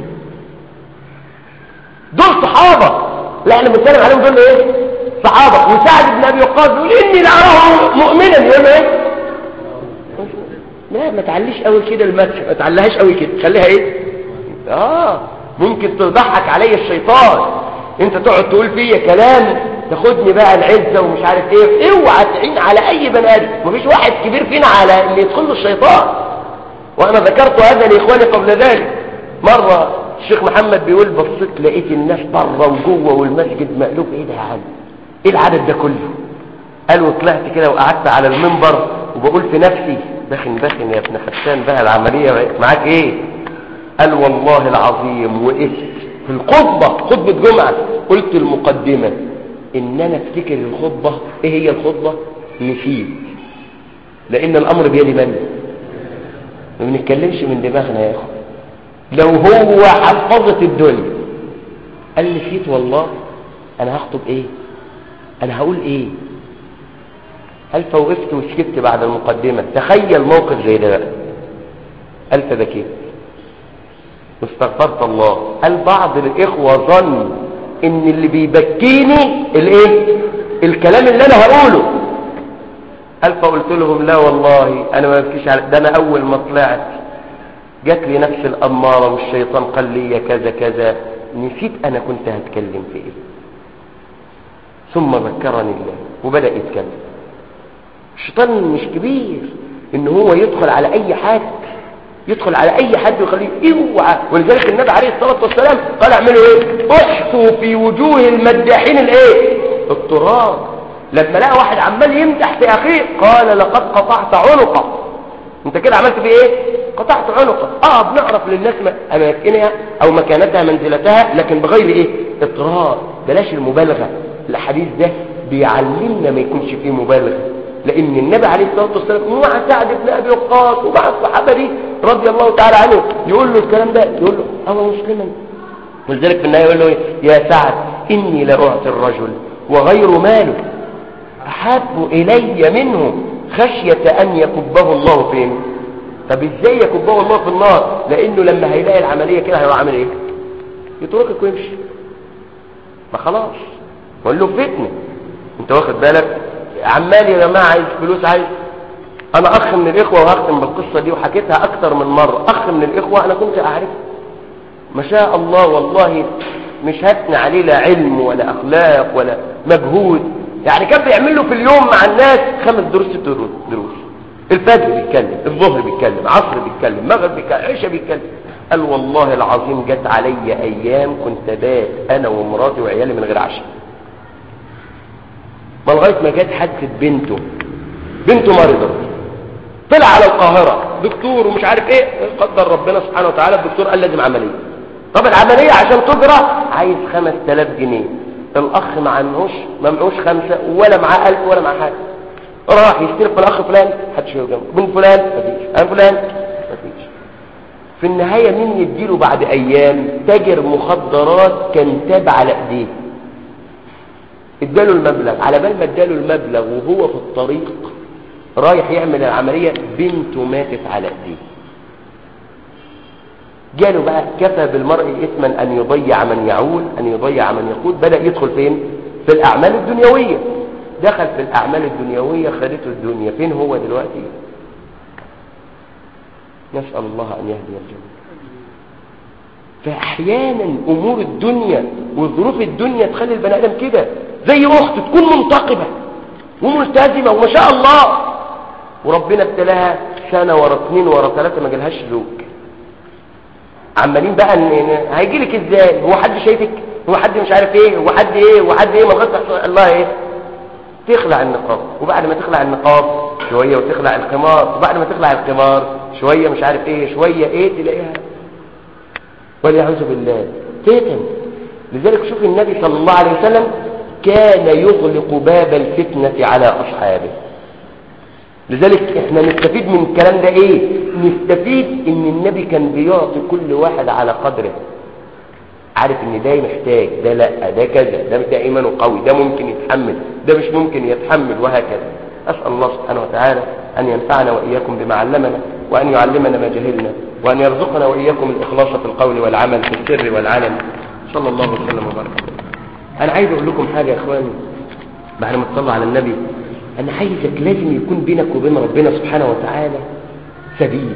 دول صحابه لا احنا بنتكلم عليهم دول ايه صحابه وسعد بن ابي وقاص يقول اني لاراه مؤمنا يقول له ايه لا ما تعليش قوي كده المدح ما تعليهاش قوي كده خليها ايه اه ممكن تضحك عليا الشيطان انت تقعد تقول فيا كلام تاخدني بقى العزة ومش عارف ايه اوعى تعين على اي بني ادم مفيش واحد كبير فينا على اللي يدخل له الشيطان وانا ذكرت هذا لاخواني قبل ذلك مرة الشيخ محمد بيقول بصيت لقيت الناس بره وجوه والمسجد مقلوب ايه ده يا عم ايه العدد ده كله قال وطلعت كده وقعدت على المنبر وبقول في نفسي بخن بخن يا ابن حسان بقى العملية معاك ايه قال والله العظيم وقفت في الخطبة خطبة جمعة قلت المقدمة ان انا افتكر الخطبة ايه هي الخطبة نسيت لان الامر بيد من ما بنتكلمش من دماغنا يا اخو لو هو حفظت الدنيا قال نسيت والله انا هخطب ايه انا هقول ايه قال فوقفت وسكت بعد المقدمة تخيل موقف زي ده بقى قال فبكيت واستغفرت الله قال بعض الاخوة ظن ان اللي بيبكيني الايه الكلام اللي انا هقوله قال فقلت لهم لا والله انا ما بكيش على ده انا اول ما طلعت جات لي نفس الاماره والشيطان قال لي كذا كذا نسيت انا كنت هتكلم في ايه ثم ذكرني الله وبدا يتكلم الشيطان مش كبير ان هو يدخل على اي حد يدخل على اي حد ويخليه اوعى ولذلك النبي عليه الصلاه والسلام قال اعملوا ايه احثوا في وجوه المداحين الايه التراب لما لقى واحد عمال يمدح في اخيه قال لقد قطعت عنقه انت كده عملت فيه ايه قطعت عنقه اه بنعرف للناس اماكنها او مكانتها منزلتها لكن بغير ايه اطراء بلاش المبالغه الحديث ده بيعلمنا ما يكونش فيه مبالغة لأن النبي عليه الصلاة والسلام مع سعد بن أبي وقاص ومع الصحابة دي رضي الله تعالى عنه يقول له الكلام ده يقول له أو مسلما ولذلك في النهاية يقول له يا سعد إني لأعطي الرجل وغير ماله أحب إلي منه خشية أن يكبه الله فين طب إزاي يكبه الله في النار لأنه لما هيلاقي العملية كده هيروح عامل إيه يتركك ويمشي ما خلاص قول له فتنة انت واخد بالك عمال يا جماعة عايز فلوس عايز انا اخ من الاخوة وهختم بالقصة دي وحكيتها اكتر من مرة اخ من الاخوة انا كنت اعرف ما شاء الله والله مش هثنى عليه لا علم ولا اخلاق ولا مجهود يعني كان بيعمل له في اليوم مع الناس خمس دروس ست دروس الفجر بيتكلم الظهر بيتكلم عصر بيتكلم مغرب بيتكلم عشاء بيتكلم قال والله العظيم جت علي ايام كنت بات انا ومراتي وعيالي من غير عشاء ما لغايه ما جت حادثه بنته بنته مريضه طلع على القاهره دكتور ومش عارف ايه قدر ربنا سبحانه وتعالى الدكتور قال لازم عمليه طب العمليه عشان تجرى عايز 5000 جنيه الاخ ما عنهوش ما معهوش خمسه ولا معاه 1000 ولا معاه حاجه راح يستلف من الاخ فلان محدش يقف جنبه من فلان مفيش عن فلان مفيش في النهايه مين يديله بعد ايام تاجر مخدرات كان تاب على ايديه اداله المبلغ على بال ما اداله المبلغ وهو في الطريق رايح يعمل العملية بنته ماتت على ايديه جاله بقى كفى بالمرء اثما ان يضيع من يعول ان يضيع من يقود بدأ يدخل فين في الاعمال الدنيوية دخل في الاعمال الدنيوية خدته الدنيا فين هو دلوقتي نسأل الله ان يهدي الجميع فاحيانا امور الدنيا وظروف الدنيا تخلي البني ادم كده زي اخت تكون منتقبة وملتزمة وما شاء الله وربنا ابتلاها سنة ورا اثنين ورا ثلاثة ما جالهاش زوج عمالين بقى ان هيجي لك ازاي هو حد شايفك هو حد مش عارف ايه هو حد ايه هو حد ايه ما لغايه الله ايه تخلع النقاب وبعد ما تخلع النقاب شوية وتخلع الخمار وبعد ما تخلع الخمار شوية مش عارف ايه شوية ايه تلاقيها والعياذ بالله فتن لذلك شوف النبي صلى الله عليه وسلم كان يغلق باب الفتنة على أصحابه لذلك احنا نستفيد من الكلام ده ايه نستفيد ان النبي كان بيعطي كل واحد على قدره عارف ان ده محتاج ده لا ده كذا ده ده ايمانه قوي ده ممكن يتحمل ده مش ممكن يتحمل وهكذا اسال الله سبحانه وتعالى ان ينفعنا واياكم بما علمنا وان يعلمنا ما جهلنا وان يرزقنا واياكم الاخلاص في القول والعمل في السر والعلن صلى الله وسلم وبارك انا عايز اقول لكم حاجه يا اخواني بعد ما تصلوا على النبي انا عايزك لازم يكون بينك وبين ربنا سبحانه وتعالى سبيل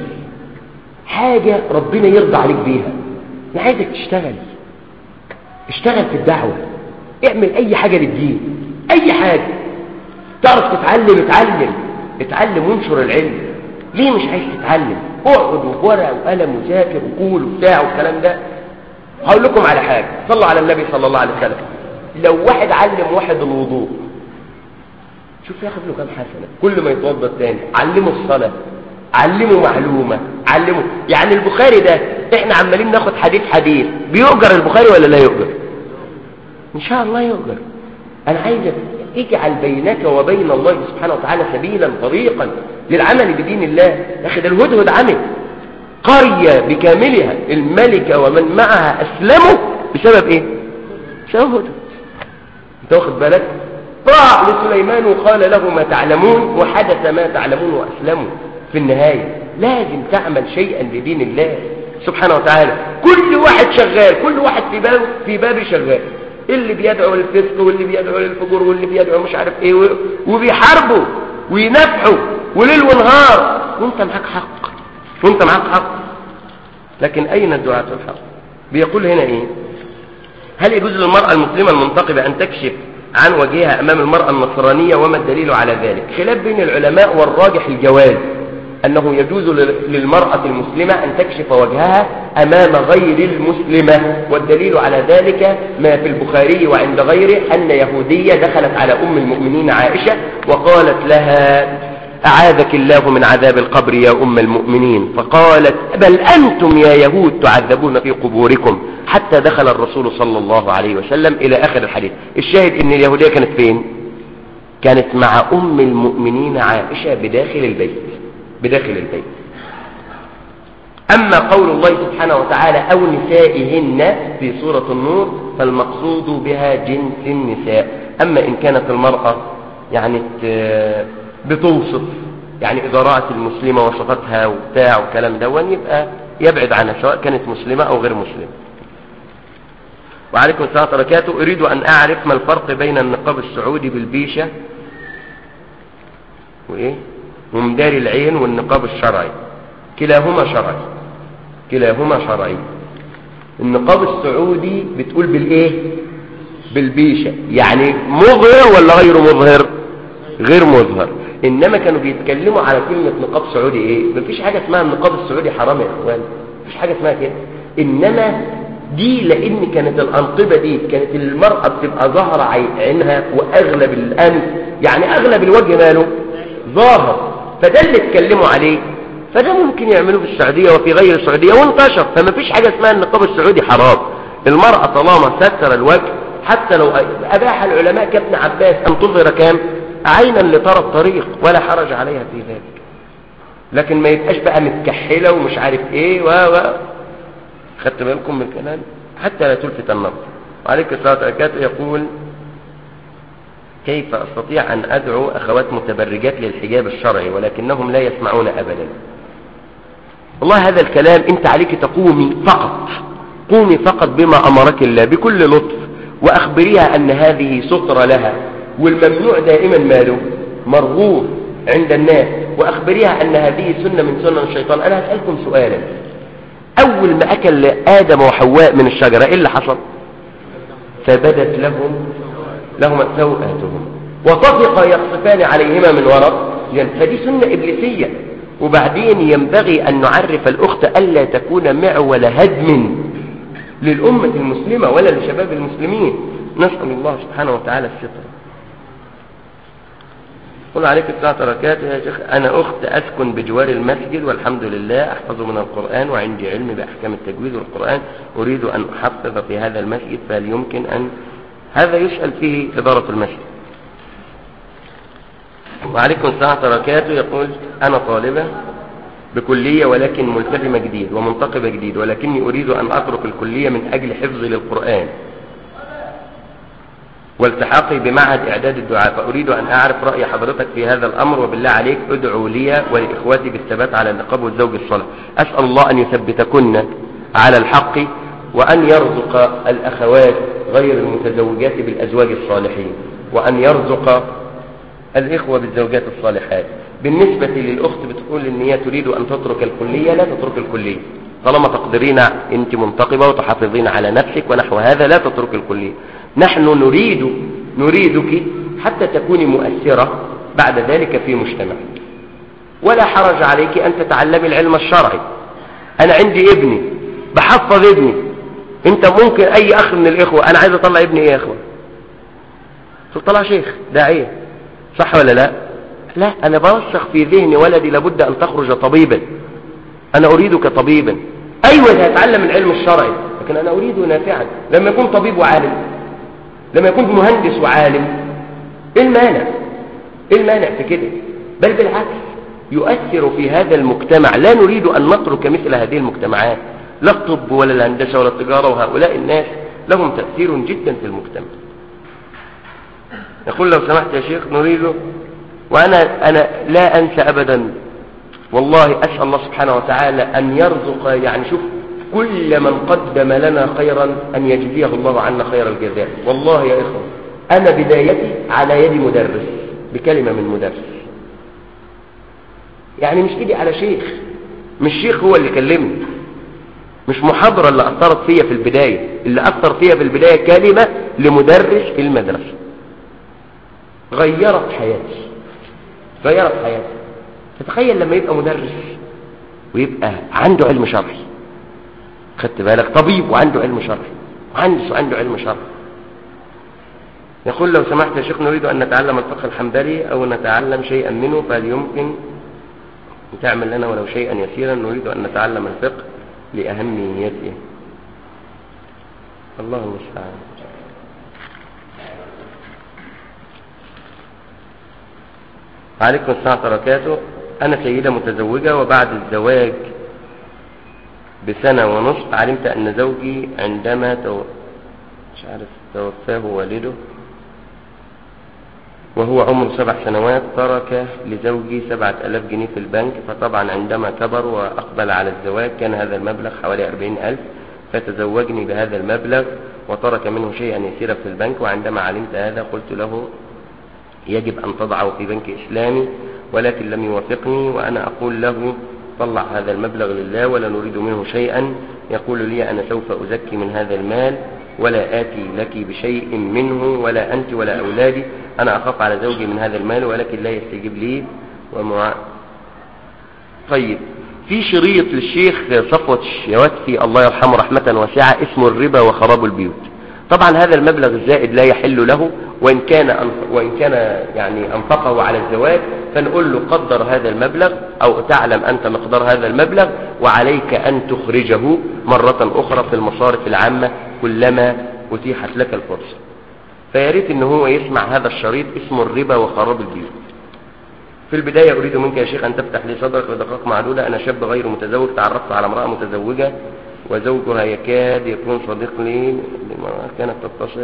حاجة ربنا يرضى عليك بيها انا عايزك تشتغل اشتغل في الدعوة اعمل اي حاجة للدين اي حاجة تعرف تتعلم اتعلم اتعلم وانشر العلم ليه مش عايز تتعلم اقعد وورق وقلم وذاكر وقول وبتاع والكلام ده هقول لكم على حاجة صلوا على النبي صلى الله عليه وسلم لو واحد علم واحد الوضوء شوف ياخد له كام حسنة كل ما يتوضى الثاني علمه الصلاة علمه معلومة علمه يعني البخاري ده احنا عمالين ناخد حديث حديث بيؤجر البخاري ولا لا يؤجر ان شاء الله يؤجر انا عايزك اجعل بينك وبين الله سبحانه وتعالى سبيلا طريقا للعمل بدين الله يا اخي ده الهدهد عمل قرية بكاملها الملكة ومن معها اسلموا بسبب ايه بسبب هدهد انت واخد بالك طاع لسليمان وقال له ما تعلمون وحدث ما تعلمون واسلموا في النهاية لازم تعمل شيئا لدين الله سبحانه وتعالى كل واحد شغال كل واحد في باب في باب شغال اللي بيدعو للفسق واللي بيدعو للفجور واللي بيدعو مش عارف ايه وبيحاربوا وينفعوا وليل ونهار وانت معاك حق وانت معاك حق لكن اين الدعاة الحق بيقول هنا ايه هل يجوز للمرأة المسلمة المنتقبة ان تكشف عن وجهها امام المرأة النصرانية وما الدليل على ذلك خلاف بين العلماء والراجح الجواز أنه يجوز للمرأة المسلمة أن تكشف وجهها أمام غير المسلمة والدليل على ذلك ما في البخاري وعند غيره أن يهودية دخلت على أم المؤمنين عائشة وقالت لها أعاذك الله من عذاب القبر يا أم المؤمنين فقالت بل أنتم يا يهود تعذبون في قبوركم حتى دخل الرسول صلى الله عليه وسلم إلى آخر الحديث الشاهد أن اليهودية كانت فين كانت مع أم المؤمنين عائشة بداخل البيت بداخل البيت أما قول الله سبحانه وتعالى أو نسائهن في سورة النور فالمقصود بها جنس النساء أما إن كانت المرأة يعني بتوصف يعني إذا رأت المسلمة وصفتها وبتاع وكلام دون يبقى يبعد عنها سواء كانت مسلمة أو غير مسلمة وعليكم السلام وبركاته أريد أن أعرف ما الفرق بين النقاب السعودي بالبيشة وإيه ومداري العين والنقاب الشرعي كلاهما شرعي كلاهما شرعي النقاب السعودي بتقول بالإيه بالبيشة يعني مظهر ولا غير مظهر غير مظهر انما كانوا بيتكلموا على كلمة نقاب سعودي ايه مفيش حاجة اسمها النقاب السعودي حرام يا اخوان مفيش حاجة اسمها كده انما دي لان كانت الانقبة دي كانت المرأة بتبقى ظاهرة عينها واغلب الانف يعني اغلب الوجه ماله ظاهر فده اللي اتكلموا عليه فده ممكن يعملوه في السعودية وفي غير السعودية وانتشر فمفيش حاجة اسمها النقاب السعودي حرام المرأة طالما ستر الوجه حتى لو أباح العلماء كابن عباس أن تظهر كام عينا لترى الطريق ولا حرج عليها في ذلك لكن ما يبقاش بقى متكحلة ومش عارف ايه و و خدت بالكم من الكلام حتى لا تلفت النظر وعليك الصلاة والسلام يقول كيف أستطيع أن أدعو أخوات متبرجات للحجاب الشرعي ولكنهم لا يسمعون أبدا والله هذا الكلام أنت عليك تقومي فقط قومي فقط بما أمرك الله بكل لطف وأخبريها أن هذه سطر لها والممنوع دائما ماله مرغوب عند الناس وأخبريها أن هذه سنة من سنن الشيطان أنا هسألكم سؤالا أول ما أكل آدم وحواء من الشجرة إيه اللي حصل فبدت لهم لهما سوءاتهم وطفقا يقصفان عليهما من ورق فدي سنة إبليسية وبعدين ينبغي أن نعرف الأخت ألا تكون معول هدم للأمة المسلمة ولا لشباب المسلمين نسأل الله سبحانه وتعالى الستر قل عليك الساعة تركات يا شيخ أنا أخت أسكن بجوار المسجد والحمد لله أحفظ من القرآن وعندي علم بأحكام التجويد والقرآن أريد أن أحفظ في هذا المسجد فهل يمكن أن هذا يسأل فيه إدارة المسجد وعليكم الساعة تركاته يقول أنا طالبة بكلية ولكن ملتزمة جديد ومنتقبة جديد ولكني أريد أن أترك الكلية من أجل حفظي للقرآن والتحاقي بمعهد إعداد الدعاء فأريد أن أعرف رأي حضرتك في هذا الأمر وبالله عليك ادعو لي ولإخواتي بالثبات على النقاب والزوج الصالح أسأل الله أن يثبتكن على الحق وأن يرزق الأخوات غير المتزوجات بالأزواج الصالحين وأن يرزق الإخوة بالزوجات الصالحات بالنسبة للأخت بتقول إن هي تريد أن تترك الكلية لا تترك الكلية طالما تقدرين أنت منتقبة وتحافظين على نفسك ونحو هذا لا تترك الكلية نحن نريد نريدك حتى تكوني مؤثرة بعد ذلك في مجتمعك ولا حرج عليك أن تتعلمي العلم الشرعي أنا عندي ابني بحفظ ابني انت ممكن اي اخ من الاخوة انا عايز اطلع ابني ايه يا اخوة طلع شيخ داعية صح ولا لا لا انا برسخ في ذهن ولدي لابد ان تخرج طبيبا انا اريدك طبيبا ايوه هيتعلم العلم الشرعي لكن انا اريده نافعا لما يكون طبيب وعالم لما يكون مهندس وعالم ايه المانع ايه المانع في كده بل بالعكس يؤثر في هذا المجتمع لا نريد ان نترك مثل هذه المجتمعات لا الطب ولا الهندسة ولا التجارة وهؤلاء الناس لهم تأثير جدا في المجتمع يقول لو سمحت يا شيخ نريد وأنا أنا لا أنسى أبدا والله أسأل الله سبحانه وتعالى أن يرزق يعني شوف كل من قدم لنا خيرا أن يجزيه الله عنا خير الجزاء والله يا إخوة أنا بدايتي على يد مدرس بكلمة من مدرس يعني مش إيدي على شيخ مش شيخ هو اللي كلمني مش محاضرة اللي أثرت فيها في البداية اللي أثر فيها في البداية كلمة لمدرس في المدرسة غيرت حياتي غيرت حياتي تتخيل لما يبقى مدرس ويبقى عنده علم شرعي خدت بالك طبيب وعنده علم شرعي مهندس وعنده علم شرعي يقول لو سمحت يا شيخ نريد أن نتعلم الفقه الحنبلي أو نتعلم شيئا منه فهل يمكن تعمل لنا ولو شيئا يسيرا نريد أن نتعلم الفقه لأهميته الله المستعان عليكم السلام وبركاته أنا سيدة متزوجة وبعد الزواج بسنة ونصف علمت أن زوجي عندما تو... مش عارف توفاه والده وهو عمره سبع سنوات ترك لزوجي سبعة ألاف جنيه في البنك فطبعا عندما كبر وأقبل على الزواج كان هذا المبلغ حوالي أربعين ألف فتزوجني بهذا المبلغ وترك منه شيئا يسيرا في البنك وعندما علمت هذا قلت له يجب أن تضعه في بنك إسلامي ولكن لم يوافقني وأنا أقول له طلع هذا المبلغ لله ولا نريد منه شيئا يقول لي أنا سوف أزكي من هذا المال ولا آتي لك بشيء منه ولا أنت ولا أولادي أنا أخاف على زوجي من هذا المال ولكن لا يستجيب لي ومع... طيب في شريط للشيخ صفوة الشيواتفي الله يرحمه رحمة واسعة اسمه الربا وخراب البيوت طبعا هذا المبلغ الزائد لا يحل له وإن كان أنف... وإن كان يعني أنفقه على الزواج فنقول له قدر هذا المبلغ أو تعلم أنت مقدار هذا المبلغ وعليك أن تخرجه مرة أخرى في المصارف العامة كلما أتيحت لك الفرصة فياريت ان هو يسمع هذا الشريط اسمه الربا وخراب البيوت في البداية أريد منك يا شيخ أن تفتح لي صدرك لدقائق معدودة أنا شاب غير متزوج تعرفت على امرأة متزوجة وزوجها يكاد يكون صديق لي لما كانت تتصل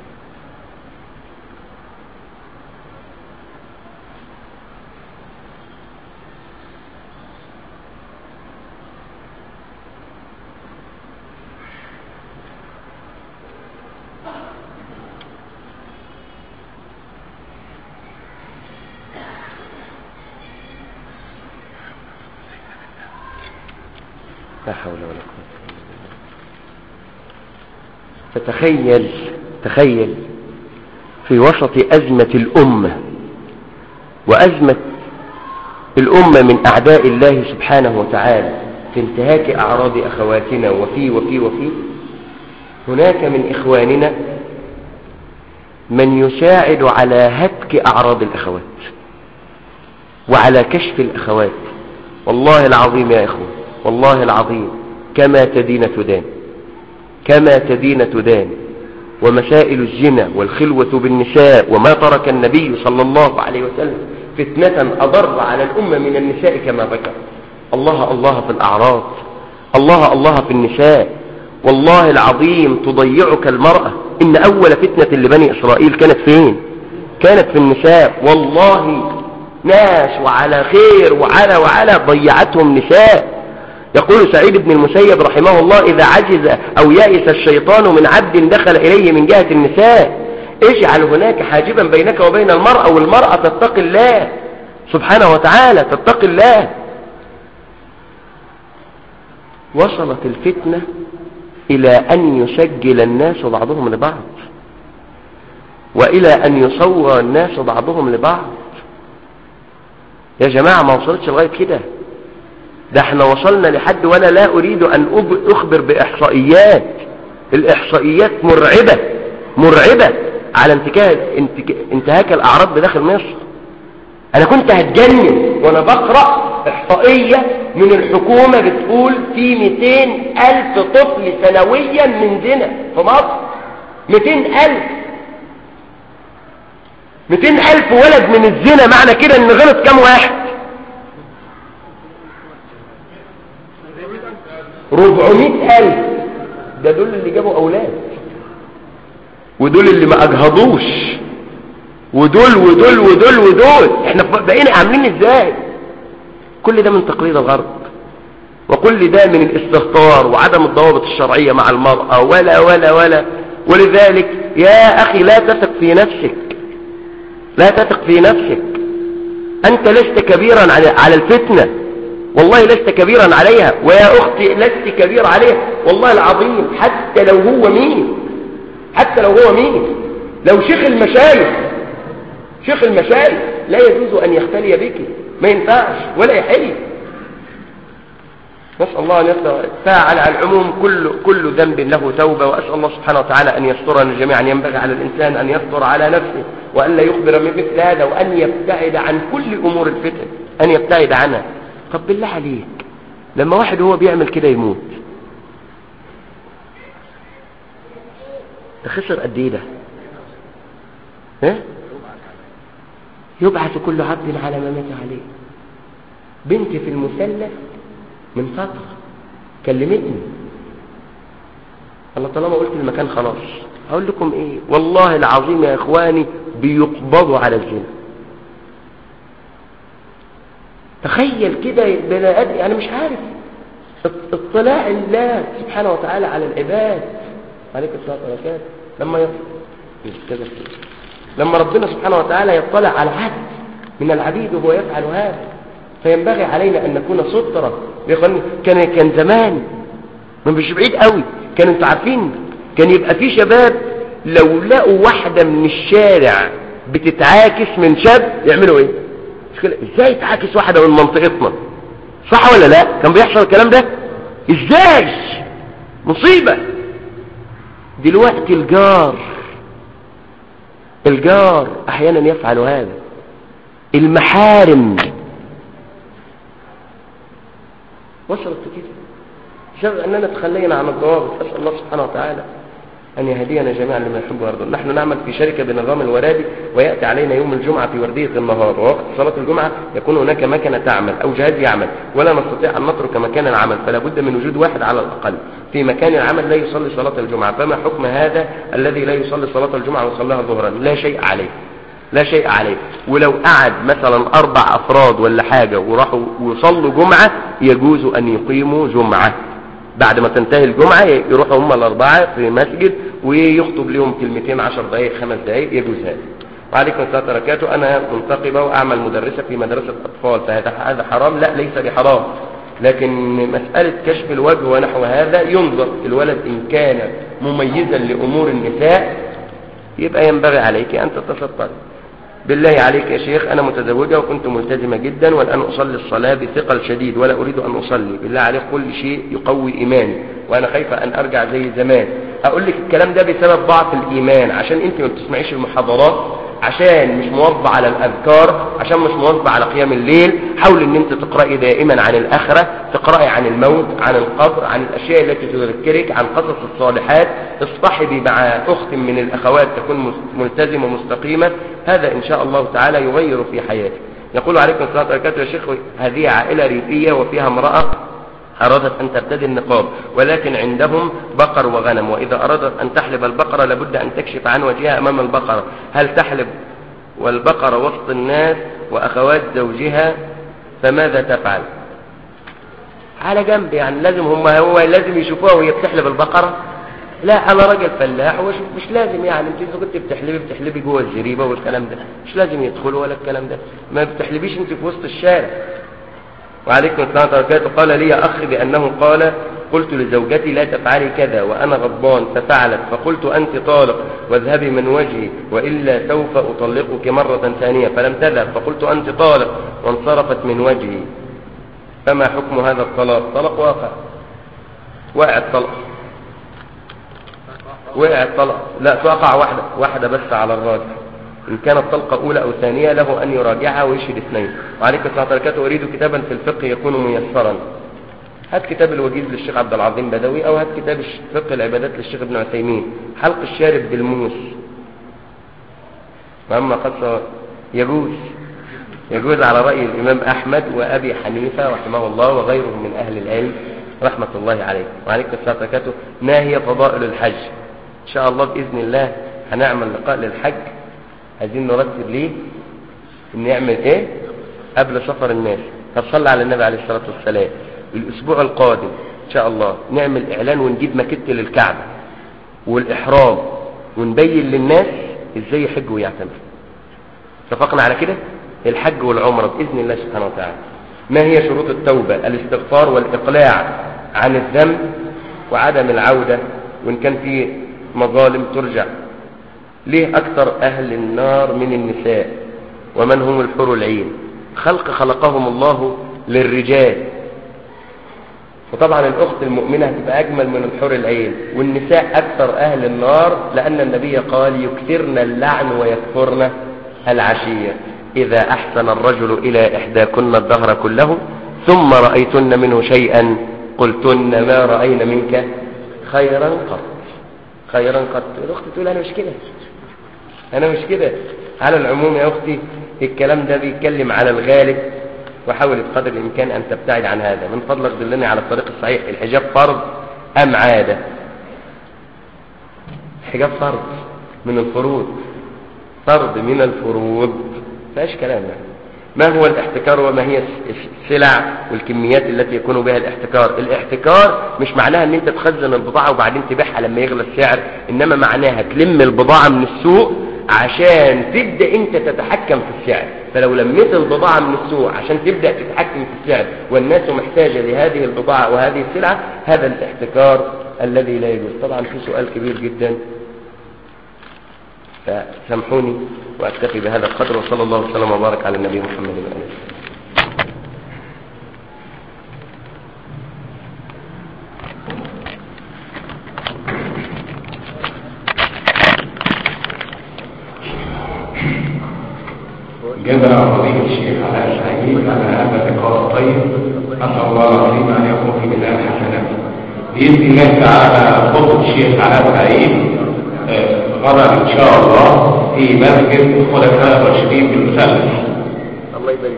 لا حول ولا قوة فتخيل تخيل في وسط أزمة الأمة وأزمة الأمة من أعداء الله سبحانه وتعالى في انتهاك أعراض أخواتنا وفي وفي وفي هناك من إخواننا من يساعد على هتك أعراض الأخوات وعلى كشف الأخوات والله العظيم يا إخوة والله العظيم كما تدين تدان كما تدين تدان ومسائل الزنا والخلوة بالنساء وما ترك النبي صلى الله عليه وسلم فتنة أضر على الأمة من النساء كما ذكر الله الله في الأعراض الله الله في النساء والله العظيم تضيعك المرأة إن أول فتنة لبني إسرائيل كانت فين كانت في النساء والله ناس وعلى خير وعلى وعلى ضيعتهم نساء يقول سعيد بن المسيب رحمه الله إذا عجز أو يأس الشيطان من عبد دخل إليه من جهة النساء اجعل هناك حاجبا بينك وبين المرأة والمرأة تتقي الله سبحانه وتعالى تتقي الله وصلت الفتنة إلى أن يسجل الناس بعضهم لبعض وإلى أن يصور الناس بعضهم لبعض يا جماعة ما وصلتش لغاية كده ده احنا وصلنا لحد وانا لا اريد ان اخبر باحصائيات الاحصائيات مرعبة مرعبة على انتهاك انتهاك الاعراض بداخل مصر انا كنت هتجنن وانا بقرأ احصائية من الحكومة بتقول في 200 الف طفل سنويا من زنا في مصر 200 الف 200 الف ولد من الزنا معنى كده ان غلط كام واحد 400 ألف ده دول اللي جابوا أولاد ودول اللي ما أجهضوش ودول ودول ودول ودول احنا بقينا عاملين ازاي كل ده من تقليد الغرب وكل ده من الاستهتار وعدم الضوابط الشرعية مع المرأة ولا ولا ولا ولذلك يا أخي لا تثق في نفسك لا تثق في نفسك أنت لست كبيرا على الفتنة والله لست كبيرا عليها ويا أختي لست كبير عليها والله العظيم حتى لو هو مين حتى لو هو مين لو شيخ المشايخ شيخ المشايخ لا يجوز أن يختلي بك ما ينفعش ولا يحل نسأل الله أن يتفاعل على العموم كل, كل ذنب له توبة وأسأل الله سبحانه وتعالى أن يسترنا جميعا ينبغي على الإنسان أن يستر على نفسه وأن لا يخبر من مثل هذا وأن يبتعد عن كل أمور الفتن أن يبتعد عنها طب بالله عليك لما واحد هو بيعمل كده يموت ده خسر قد ايه ده ها يبعث كل عبد على ما مات عليه بنتي في المثلث من فترة كلمتني الله طالما قلت المكان خلاص هقول لكم ايه والله العظيم يا اخواني بيقبضوا على الزنا تخيل كده بني ادم يعني مش عارف اطلاع الله سبحانه وتعالى على العباد عليك الصلاه والسلام لما يطلع لما ربنا سبحانه وتعالى يطلع على عبد من العبيد وهو يفعل هذا فينبغي علينا ان نكون سترة كان كان زمان ما مش بعيد قوي كانوا انتوا عارفين كان يبقى في شباب لو لقوا واحدة من الشارع بتتعاكس من شاب يعملوا ايه ازاي تعاكس واحدة من منطقتنا صح ولا لا كان بيحصل الكلام ده ازاي مصيبة دلوقتي الجار الجار احيانا يفعل هذا المحارم وصلت كده شغل أننا تخلينا عن الضوابط أسأل الله سبحانه وتعالى أن يهدينا جميعا لما يحب ويرضى نحن نعمل في شركة بنظام الورادي ويأتي علينا يوم الجمعة في وردية النهار ووقت صلاة الجمعة يكون هناك مكنة تعمل أو جهاز يعمل ولا نستطيع أن نترك مكان العمل فلا بد من وجود واحد على الأقل في مكان العمل لا يصلي صلاة الجمعة فما حكم هذا الذي لا يصلي صلاة الجمعة ويصليها ظهرا لا شيء عليه لا شيء عليه ولو قعد مثلا أربع أفراد ولا حاجة وراحوا وصلوا جمعة يجوز أن يقيموا جمعة بعد ما تنتهي الجمعة يروحوا هم الأربعة في مسجد ويخطب لهم كلمتين عشر دقائق خمس دقائق يجوز هذا وعليكم السلام وبركاته أنا منتقبة وأعمل مدرسة في مدرسة أطفال فهذا هذا حرام لا ليس بحرام لكن مسألة كشف الوجه ونحو هذا ينظر الولد إن كان مميزا لأمور النساء يبقى ينبغي عليك أن تتستري بالله عليك يا شيخ أنا متزوجة وكنت ملتزمة جدا والآن أصلي الصلاة بثقل شديد ولا أريد أن أصلي بالله عليك كل شيء يقوي إيماني وأنا خايفة أن أرجع زي زمان أقول لك الكلام ده بسبب ضعف الإيمان عشان أنت ما بتسمعيش المحاضرات عشان مش مواظبة على الأذكار عشان مش مواظبة على قيام الليل حاول ان انت تقرأي دائما عن الآخرة تقرأي عن الموت عن القبر عن الأشياء التي تذكرك عن قصص الصالحات اصطحبي مع أخت من الأخوات تكون ملتزمة ومستقيمة هذا إن شاء الله تعالى يغير في حياتك يقول عليكم الصلاة والسلام يا شيخ هذه عائلة ريفية وفيها امرأة أرادت أن ترتدي النقاب ولكن عندهم بقر وغنم وإذا أرادت أن تحلب البقرة لابد أن تكشف عن وجهها أمام البقرة هل تحلب والبقرة وسط الناس وأخوات زوجها فماذا تفعل على جنب يعني لازم هم هو لازم يشوفوها وهي بتحلب البقرة لا انا راجل فلاح ومش مش لازم يعني انت اذا كنت بتحلبي بتحلبي جوه الزريبه والكلام ده مش لازم يدخلوا ولا الكلام ده ما بتحلبيش انت في وسط الشارع وعليكم السلام وبركاته قال لي أخي بأنه قال قلت لزوجتي لا تفعلي كذا وأنا غضبان ففعلت فقلت أنت طالق واذهبي من وجهي وإلا سوف أطلقك مرة ثانية فلم تذهب فقلت أنت طالق وانصرفت من وجهي فما حكم هذا الطلاق طلاق واقع وقع الطلاق وقع الطلاق لا توقع واحدة واحدة بس على الراجل إن كانت طلقة أولى أو ثانية له أن يراجعها ويشهد اثنين وعليك السلام عليكم أريد كتابا في الفقه يكون ميسرا هات كتاب الوجيز للشيخ عبد العظيم بدوي أو هات كتاب فقه العبادات للشيخ ابن عثيمين حلق الشارب بالموس وأما قصة يجوز يجوز على رأي الإمام أحمد وأبي حنيفة رحمه الله وغيرهم من أهل العلم رحمة الله عليه وعليك السلام عليكم ما هي فضائل الحج إن شاء الله بإذن الله هنعمل لقاء للحج عايزين نرتب ليه ان نعمل ايه قبل سفر الناس طب صلى على النبي عليه الصلاة والسلام الاسبوع القادم ان شاء الله نعمل اعلان ونجيب مكت للكعبة والاحرام ونبين للناس ازاي يحج ويعتمر اتفقنا على كده الحج والعمرة باذن الله سبحانه وتعالى ما هي شروط التوبة الاستغفار والاقلاع عن الذنب وعدم العودة وان كان في مظالم ترجع ليه أكثر أهل النار من النساء ومن هم الحور العين خلق خلقهم الله للرجال وطبعا الأخت المؤمنة هتبقى أجمل من الحور العين والنساء أكثر أهل النار لأن النبي قال يكثرن اللعن ويكفرن العشير إذا أحسن الرجل إلى إحداكن الدهر كله ثم رأيتن منه شيئا قلتن ما رأينا منك خيرا قط خيرا قط الأخت تقول أنا مش كده أنا مش كده على العموم يا أختي الكلام ده بيتكلم على الغالب وحاول بقدر الإمكان أن تبتعد عن هذا من فضلك دلني على الطريق الصحيح الحجاب فرض أم عادة الحجاب فرض من الفروض فرض من الفروض فايش كلام يعني ما هو الاحتكار وما هي السلع والكميات التي يكون بها الاحتكار الاحتكار مش معناها ان انت تخزن البضاعة وبعدين تبيعها لما يغلى السعر انما معناها تلم البضاعة من السوق عشان تبدأ انت تتحكم في السعر فلو لميت البضاعة من السوق عشان تبدأ تتحكم في السعر والناس محتاجة لهذه البضاعة وهذه السلعة هذا الاحتكار الذي لا يجوز طبعا في سؤال كبير جدا فسامحوني وأكتفي بهذا القدر وصلى الله وسلم وبارك على النبي محمد وآله جزا فضيلة الشيخ علاء الحديث على هذا اللقاء الطيب نسأل الله العظيم أن يكون في ميزان حسناته بإذن الله تعالى خطبة الشيخ علاء سعيد آه، غدا إن شاء الله في مسجد الخلفاء الراشدين بالمثلث الله يبارك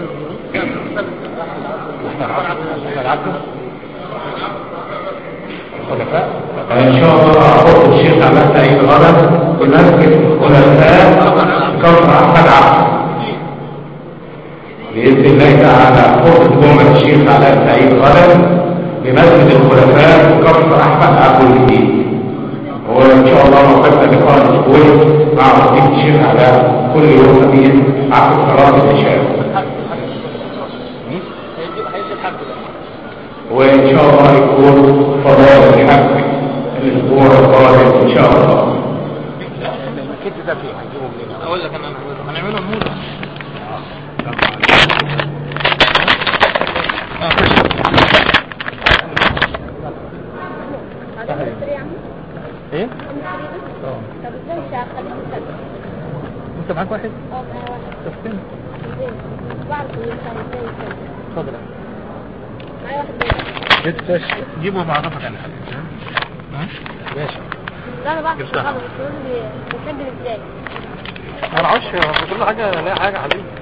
إن شاء الله خطبة الشيخ علاء سعيد غدا في مسجد الخلفاء كفر أحمد عبد بإذن الله تعالى خطبة جمعة الشيخ علاء سعيد غدا بمسجد الخلفاء وكفر أحمد عبد الجديد وإن شاء الله موعدنا لقاء الأسبوعي مع فضيلة الشيخ علاء كل يوم خميس بعد صلاة العشاء وإن شاء الله يكون فضائل الحج الأسبوع القادم إن شاء الله اقول لك انا هنعمله نموذج ايه طب ازاي مش هخليك تسجل؟ انت معاك واحد اه معايا واحد طب فين ازاي؟ مش بعرف ايه ازاي يسجل اتفضل معايا واحد بيسجل. جيبه بعرفك انا حاجه ها ماشي لا انا بعرف جبتها. اشتغل بس يقول لي بسجل ازاي؟ ما اعرفش كل حاجه لا حاجه عليه